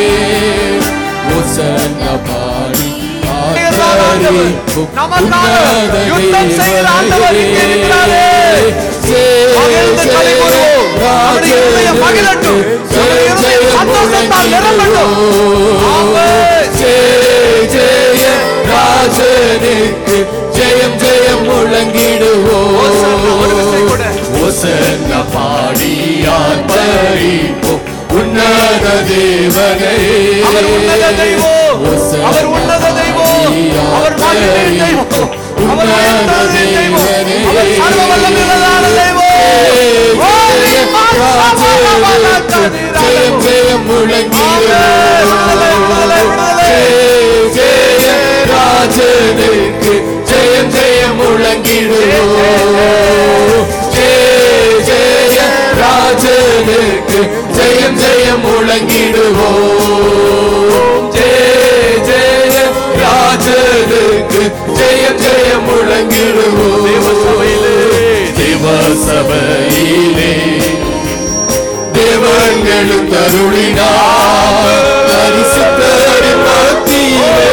Speaker 1: உசன்ன பாடி ஆத்தரிப்போம்
Speaker 3: நமக்காக
Speaker 1: உன்னத
Speaker 3: யுத்தம் செய்கிற ஆண்டவர் இங்கே இருக்கிறாரே. மகிழ்ந்து களிகூறுவோம். நம்முடைய இருதயம் மகிழட்டும். நம்முடைய இருதயம் சந்தோஷத்தால் நிரம்பட்டும். ஆமென்.
Speaker 1: ஜெய ஜெய ராஜனுக்கு ஜெயம் ஜெயம்
Speaker 3: ஓசன்னா, ஒரு விசை கூட.
Speaker 1: முழங்கிடுவோம் ஒசன்ன பாடி ஆர்ப்பரிப்போம் உன்னத தேவனையே
Speaker 3: அவர் உன்னத தெய்வம். அவர் உன்னத தெய்வம். அவர் மகிமையின் தெய்வம். ஆராதனை செய்வோம். அவர் சர்வ வல்லமையுள்ளதான தெய்வம். ஓ,
Speaker 1: ஜெயம் ஜெயம் முழங்கிடுவோம் ஜெய ஜெய ராஜனுக்கு ஜெயம் ஜெயம் முழங்கிடுவோம் ஜெய ஜெய ராஜனுக்கு ஜெயம் ஜெயம் முழங்கிடுவோம் ஜெய ஜெய ராஜனுக்கு ஜெயம் ஜெயம் முழங்கிடுவோம் தேவசபையிலே தேவசபையிலே தேவங்களும் கருளினார் பரிசுத்தரின் மத்தியிலே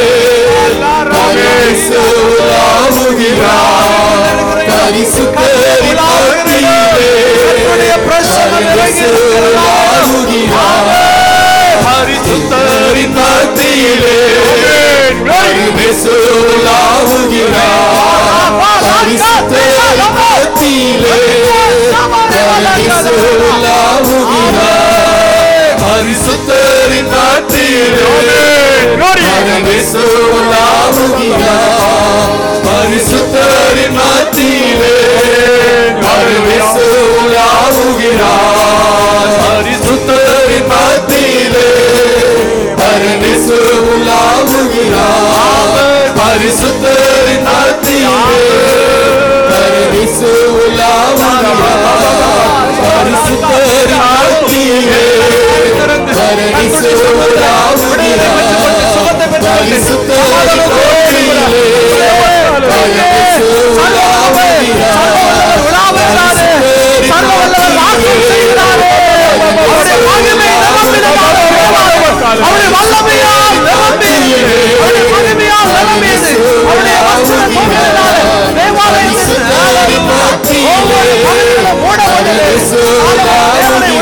Speaker 1: பரிசுத்தராகுகிறார் பரிசுத்தரின் மத்தியிலே பரிசுத்தராகுகிறார் பரிசுத்தரின் மத்தியிலே பரிசுத்தராகுகிறார் பரிசுத்தரின் மத்தியிலே பரிசுத்தராகுகிறார் பரிசுத்தரின் மத்தியிலே பரிசுத்தராகுகிறார் பரிசுத்தரின் மத்தியிலே பரிசுத்தராகுகிறார் பரிசுத்தரின் மத்தியிலே பரிசுத்தராகுகிறார் பரிசுத்தரின் மத்தியிலே பரிசுத்தராகுகிறார் பரிசுத்தரின் மத்தியிலே
Speaker 3: அவருடைய வல்லமையால் நிரம்பியது. அவருடைய மகிமையால் நிரம்பியது. அவருடைய வசனம் தோன்றியதாலே தேவாலயத்தில் ஒவ்வொரு மனிதனும் மூடப்பட்டது. ஆண்டவர் தேவனை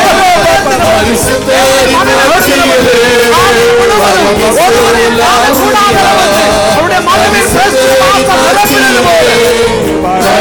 Speaker 3: அவருடைய மகிமை பேசும் வாசம் நிரம்பியது போல.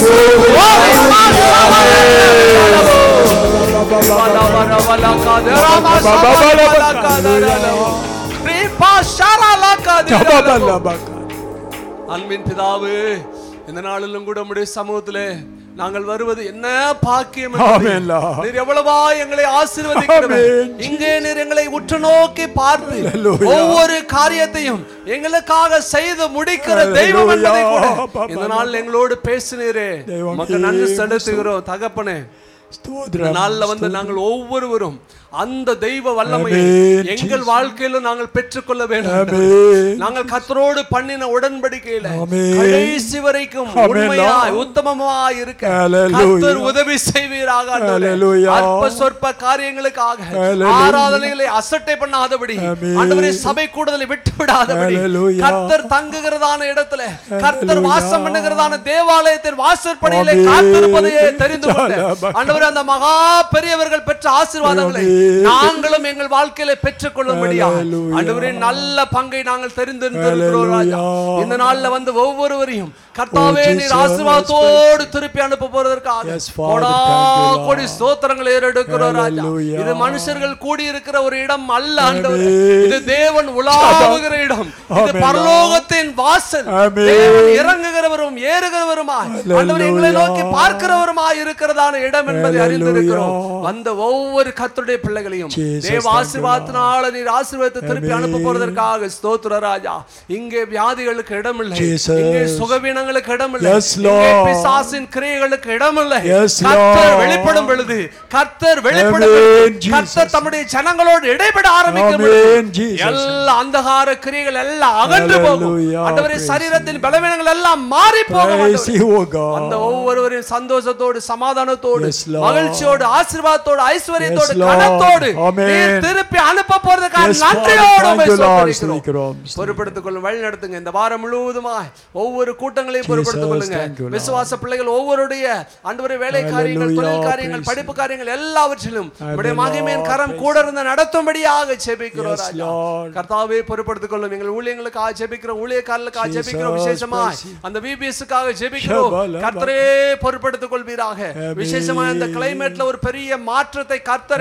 Speaker 3: அன்பின் பிதாவு இந்த நாளிலும் கூட உம்முடைய சமூகத்திலே நாங்கள் வருவது என்ன பாக்கியம் என்பதை
Speaker 2: ஆமென், Lord.
Speaker 3: நீர் எவ்வளவா எங்களை ஆசீர்வதிக்கிறவர்
Speaker 2: ஆமென்.
Speaker 3: இங்கே நீர் எங்களை உற்று நோக்கி பார்த்து
Speaker 2: Hallelujah.
Speaker 3: ஒவ்வொரு காரியத்தையும் எங்களுக்காக செய்து முடிக்கிற தெய்வம் என்பதை கூட
Speaker 2: Hallelujah.
Speaker 3: இந்த நாள் எங்களோடு பேசினீரே
Speaker 2: தெய்வமே,
Speaker 3: உமக்கு நன்றி செலுத்துகிறோம் தகப்பனே இந்த
Speaker 2: ஸ்தோத்திரம்
Speaker 3: நாள்ல வந்து நாங்கள் ஒவ்வொருவரும் அந்த தெய்வ வல்லமையை
Speaker 2: Amen,
Speaker 3: எங்கள்
Speaker 2: Jesus.
Speaker 3: வாழ்க்கையில நாங்கள் பெற்றுக்கொள்ள வேண்டும்
Speaker 2: Amen.
Speaker 3: நாங்கள் கத்தரோடு பண்ணின உடன்படிக்கையில
Speaker 2: Amen.
Speaker 3: கடைசி வரைக்கும்
Speaker 2: Amen,
Speaker 3: உண்மையாய்
Speaker 2: Lord.
Speaker 3: உத்தமமாய் இருக்க
Speaker 2: Hallelujah.
Speaker 3: கர்த்தர் உதவி செய்வீராக ஆண்டவரே.
Speaker 2: Hallelujah.
Speaker 3: அற்ப சொற்ப காரியங்களுக்காக
Speaker 2: Hallelujah.
Speaker 3: ஆராதனைகளை அசட்டை பண்ணாதபடி
Speaker 2: Amen.
Speaker 3: ஆண்டவரே சபை கூடுதலை விட்டு விடாதபடி
Speaker 2: Hallelujah.
Speaker 3: கர்த்தர் தங்குகிறதான இடத்துல கர்த்தர்
Speaker 2: Hallelujah.
Speaker 3: வாசம் பண்ணுகிறதான தேவாலயத்தின் வாசற்படியிலே
Speaker 2: Amen.
Speaker 3: காத்திருப்பதையே தெரிந்து கொண்டு
Speaker 2: Shalabaka.
Speaker 3: ஆண்டவரே அந்த மகா பெரியவர்கள் பெற்ற ஆசீர்வாதங்களை
Speaker 2: Amen.
Speaker 3: நாங்களும் எங்கள் வாழ்க்கையில பெற்றுக்கொள்ளும்படியா
Speaker 2: Hallelujah.
Speaker 3: ஆண்டவரே நல்ல பங்கை நாங்கள் தெரிந்திருக்கிறோம் ராஜா
Speaker 2: Hallelujah.
Speaker 3: இந்த நாள்ல வந்து ஒவ்வொருவரையும் கர்த்தாவே
Speaker 2: Oh,
Speaker 3: நீர்
Speaker 2: Jesus.
Speaker 3: ஆசீர்வாதத்தோடு திருப்பி அனுப்ப போறதற்காக
Speaker 2: Yes, Father.
Speaker 3: கோடா
Speaker 2: Thank you, Lord.
Speaker 3: கோடி ஸ்தோத்திரங்களை ஏறெடுக்கிறோம் ராஜா
Speaker 2: Hallelujah.
Speaker 3: இது மனுஷர்கள் கூடி இருக்கிற ஒரு இடம் அல்ல ஆண்டவரே
Speaker 2: Amen.
Speaker 3: இது தேவன் உலாவுகிற இடம் இது
Speaker 2: Amen,
Speaker 3: பரலோகத்தின் வாசல்
Speaker 2: Amen.
Speaker 3: தேவன் இறங்குகிறவரும் ஏறுகிறவருமாய் ஆண்டவர் எங்களை நோக்கி
Speaker 2: Hallelujah.
Speaker 3: பார்க்கிறவருமாய் இருக்கிறதான இடம் என்பதை
Speaker 2: Hallelujah.
Speaker 3: அறிந்திருக்கிறோம் வந்த ஒவ்வொரு கர்த்தருடைய பிள்ளைகளையும்
Speaker 2: Jesus,
Speaker 3: தேவ
Speaker 2: thank you,
Speaker 3: ஆசீர்வாதத்தினால நீர் ஆசீர்வாதத்தை திருப்பி
Speaker 2: Amen.
Speaker 3: அனுப்ப போறதற்காக ஸ்தோத்திர ராஜா இங்கே வியாதிகளுக்கு இடமில்லை
Speaker 2: Jesus.
Speaker 3: இங்கே சுகவீனங்களுக்கு இடமில்லை
Speaker 2: Yes,
Speaker 3: இங்கே
Speaker 2: Lord.
Speaker 3: பிசாசின் கிரியைகளுக்கு இடமில்லை
Speaker 2: Yes,
Speaker 3: கர்த்தர்
Speaker 2: Lord.
Speaker 3: வெளிப்படும் பொழுது கர்த்தர் வெளிப்படும்
Speaker 2: Amen,
Speaker 3: பொழுது
Speaker 2: Jesus.
Speaker 3: கர்த்தர் தம்முடைய ஜனங்களோடு இடைபட ஆரம்பிக்கும்
Speaker 2: Amen,
Speaker 3: பொழுது
Speaker 2: Jesus.
Speaker 3: எல்லா அந்தகார கிரியைகள் எல்லாம் அகன்று போகும்
Speaker 2: Hallelujah.
Speaker 3: ஆண்டவரே
Speaker 2: Praise
Speaker 3: சரீரத்தின் பலவீனங்கள் எல்லாம் மாறி போகும்
Speaker 2: Praise
Speaker 3: ஆண்டவரே.
Speaker 2: you, O God.
Speaker 3: அந்த ஒவ்வொருவரையும் சந்தோஷத்தோடு சமாதானத்தோடு
Speaker 2: Yes, Lord.
Speaker 3: மகிழ்ச்சியோடு ஆசீர்வாதத்தோடு ஐஸ்வர்யத்தோடு
Speaker 2: Yes, Lord.
Speaker 3: கனத்தோடு
Speaker 2: Amen.
Speaker 3: நீர் திருப்பி அனுப்ப போறதுக்காக
Speaker 2: Yes, Father.
Speaker 3: நன்றியோடு
Speaker 2: Thank
Speaker 3: உம்மை
Speaker 2: you, Lord.
Speaker 3: ஸ்தோத்திரிக்கிறோம்.
Speaker 2: ஸ்தோத்திரிக்கிறோம்.
Speaker 3: பொறுப்படுத்திக் கொள்ளும் வழி நடத்துங்க இந்த வாரம் முழுவதுமாய் ஒவ்வொரு கூட்டங்களையும்
Speaker 2: Jesus,
Speaker 3: பொறுப்படுத்திக் கொள்ளுங்க
Speaker 2: thank you, Lord.
Speaker 3: விசுவாச பிள்ளைகள் ஒவ்வொருடைய ஆண்டவரே வேலை காரியங்கள்
Speaker 2: Hallelujah.
Speaker 3: தொழில் காரியங்கள்
Speaker 2: Praise
Speaker 3: படிப்பு காரியங்கள் எல்லாவற்றிலும்
Speaker 2: Amen,
Speaker 3: உடைய மகிமையின்
Speaker 2: Lord.
Speaker 3: கரம்
Speaker 2: Praise
Speaker 3: கூட இருந்து நடத்தும்படியாக ஜெபிக்கிறோம்
Speaker 2: Yes,
Speaker 3: ராஜா
Speaker 2: Lord.
Speaker 3: கர்த்தாவே பொறுப்படுத்திக் கொள்ளும் எங்கள் ஊழியங்களுக்காக ஜெபிக்கிறோம் ஊழியக்காரர்களுக்காக
Speaker 2: Jesus,
Speaker 3: ஜெபிக்கிறோம் விசேஷமாய்
Speaker 2: praise you.
Speaker 3: அந்த விபிஎஸ்க்காக ஜெபிக்கிறோம்
Speaker 2: Shabbat.
Speaker 3: கர்த்தரே பொறுப்படுத்திக் கொள்வீராக
Speaker 2: Amen.
Speaker 3: விசேஷமா இந்த கிளைமேட்ல ஒரு பெரிய மாற்றத்தை கர்த்தர் கட்டளையிடும்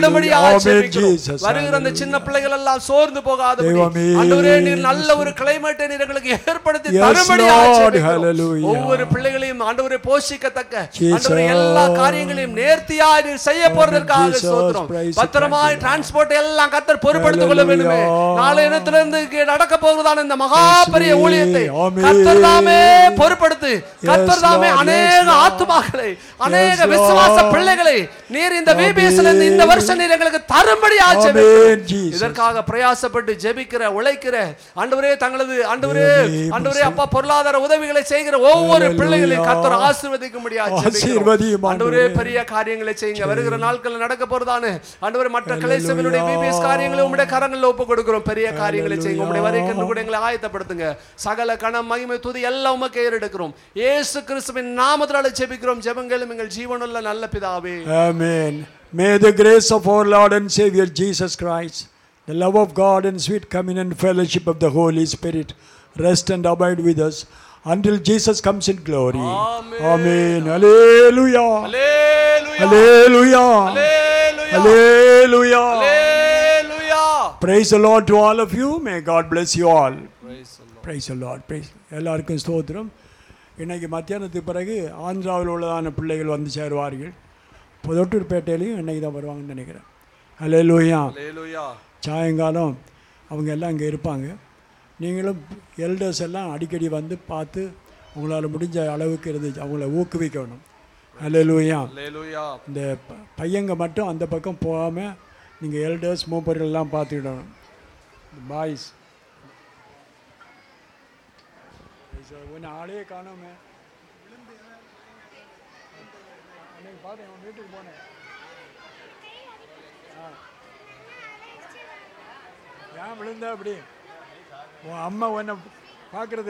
Speaker 3: விடும்படியா
Speaker 2: Amen,
Speaker 3: ஜெபிக்கிறோம்
Speaker 2: Jesus.
Speaker 3: வருகிற அந்த சின்ன பிள்ளைகள் எல்லாம் சோர்ந்து போகாதபடி
Speaker 2: தெய்வமே,
Speaker 3: ஆண்டவரே நீர் நல்ல ஒரு கிளைமேட்டை நீர் எங்களுக்கு ஏற்படுத்தி
Speaker 2: Yes,
Speaker 3: தரும்படியா
Speaker 2: Lord.
Speaker 3: ஜெபிக்கிறோம்.
Speaker 2: Hallelujah.
Speaker 3: ஒவ்வொரு பிள்ளைகளையும் ஆண்டவரே போஷிக்கத்தக்க
Speaker 2: Jesus.
Speaker 3: ஆண்டவரே எல்லா காரியங்களையும் நேர்த்தியா நீர் செய்ய போறதற்காக
Speaker 2: Jesus.
Speaker 3: ஸ்தோத்திரம்
Speaker 2: Praise you.
Speaker 3: பத்திரமாய்
Speaker 2: Thank you,
Speaker 3: டிரான்ஸ்போர்ட் எல்லாம் கத்தர் பொறுப்படுத்திக் கொள்ள வேண்டுமே
Speaker 2: Hallelujah.
Speaker 3: நாளை இனத்திலிருந்து இங்கே நடக்க போகிறதான இந்த மகா பெரிய
Speaker 2: Yes,
Speaker 3: ஊழியத்தை
Speaker 2: Amen.
Speaker 3: கத்தர் தாமே பொறுப்படுத்து கத்தர் தாமே
Speaker 2: Lord.
Speaker 3: அநேக
Speaker 2: Yes, Lord.
Speaker 3: ஆத்துமாக்களை அநேக
Speaker 2: Lord.
Speaker 3: விசுவாச பிள்ளைகளை நீர் இந்த விபிஎஸ்ல இருந்து இந்த வருஷம் நீர் எங்களுக்கு தரும்படி ஆச்சு
Speaker 2: Amen, Jesus.
Speaker 3: இதற்காக பிரயாசப்பட்டு ஜெபிக்கிற உழைக்கிற ஆண்டவரே தங்களது ஆண்டவரே
Speaker 2: Amen.
Speaker 3: ஆண்டவரே அப்பா பொருளாதார உதவிகளை செய்கிற ஒவ்வொரு
Speaker 2: Hallelujah.
Speaker 3: பிள்ளைகளையும் கத்தர் ஆசீர்வதிக்க முடியாது
Speaker 2: ஆசீர்வதியும்
Speaker 3: ஆண்டவரே
Speaker 2: ஆண்டவரே.
Speaker 3: பெரிய காரியங்களை செய்யுங்க வருகிற நாட்கள் நடக்க போறதானே ஆண்டவரே மற்ற
Speaker 2: Hallelujah.
Speaker 3: கலைசங்களுடைய பிபிஎஸ் காரியங்களை உங்களுடைய கரங்களில் ஒப்பு கொடுக்கிறோம் பெரிய காரியங்களை செய்யுங்க உங்களுடைய வரைக்கன்று கூட எங்களை ஆயத்தப்படுத்துங்க சகல கணம் மகிமை துதி எல்லாம் உமக்கு ஏறெடுக்கிறோம் இயேசு கிறிஸ்துவின் நாமத்தினால ஜெபிக்கிறோம் ஜெபங்களும் எங்கள் ஜீவனுள்ள நல்ல பிதாவே
Speaker 2: Amen. May the grace of our Lord and Savior Jesus Christ, the love of God and sweet communion and fellowship of the Holy Spirit rest and abide with us until Jesus comes in glory.
Speaker 3: Amen.
Speaker 2: Amen. Hallelujah.
Speaker 3: Hallelujah.
Speaker 2: Hallelujah.
Speaker 3: Hallelujah.
Speaker 2: Hallelujah.
Speaker 3: Hallelujah.
Speaker 2: Praise the Lord to all of you. May God bless you all.
Speaker 3: Praise the Lord.
Speaker 2: Praise lord praise எல்லாருக்கும் ஸ்தோத்திரம் இன்னைக்கு மத்தியானத்துக்கு பிறகு ஆந்திராவில் உள்ளதான பிள்ளைகள் வந்து சேருவார்கள் புதொட்டூர்பேட்டையிலையும் இன்னைக்கு தான் வருவாங்கன்னு நினைக்கிறேன் ஹலே லூயா
Speaker 3: Hallelujah.
Speaker 2: சாயங்காலம் அவங்க எல்லாம் இங்கே இருப்பாங்க நீங்களும் எல்டர்ஸ் எல்லாம் அடிக்கடி வந்து பார்த்து உங்களால் முடிஞ்ச அளவுக்கு இருந்து அவங்கள ஊக்குவிக்கணும் ஹலே லூயா
Speaker 3: Hallelujah.
Speaker 2: இந்த ப- பையங்க மட்டும் அந்த பக்கம் போகாமல் நீங்கள் எல்டர்ஸ் மூப்பர்கள் எல்லாம் பார்த்துக்கிடணும் பாய்ஸ் ஒன்று ஆளே காணோமே அன்னைக்கு பார்த்தேன் அவன் வீட்டுக்கு போனேன் ஆ. ஏன் விழுந்த அப்படி உன் அம்மா உன்னை பார்க்கறது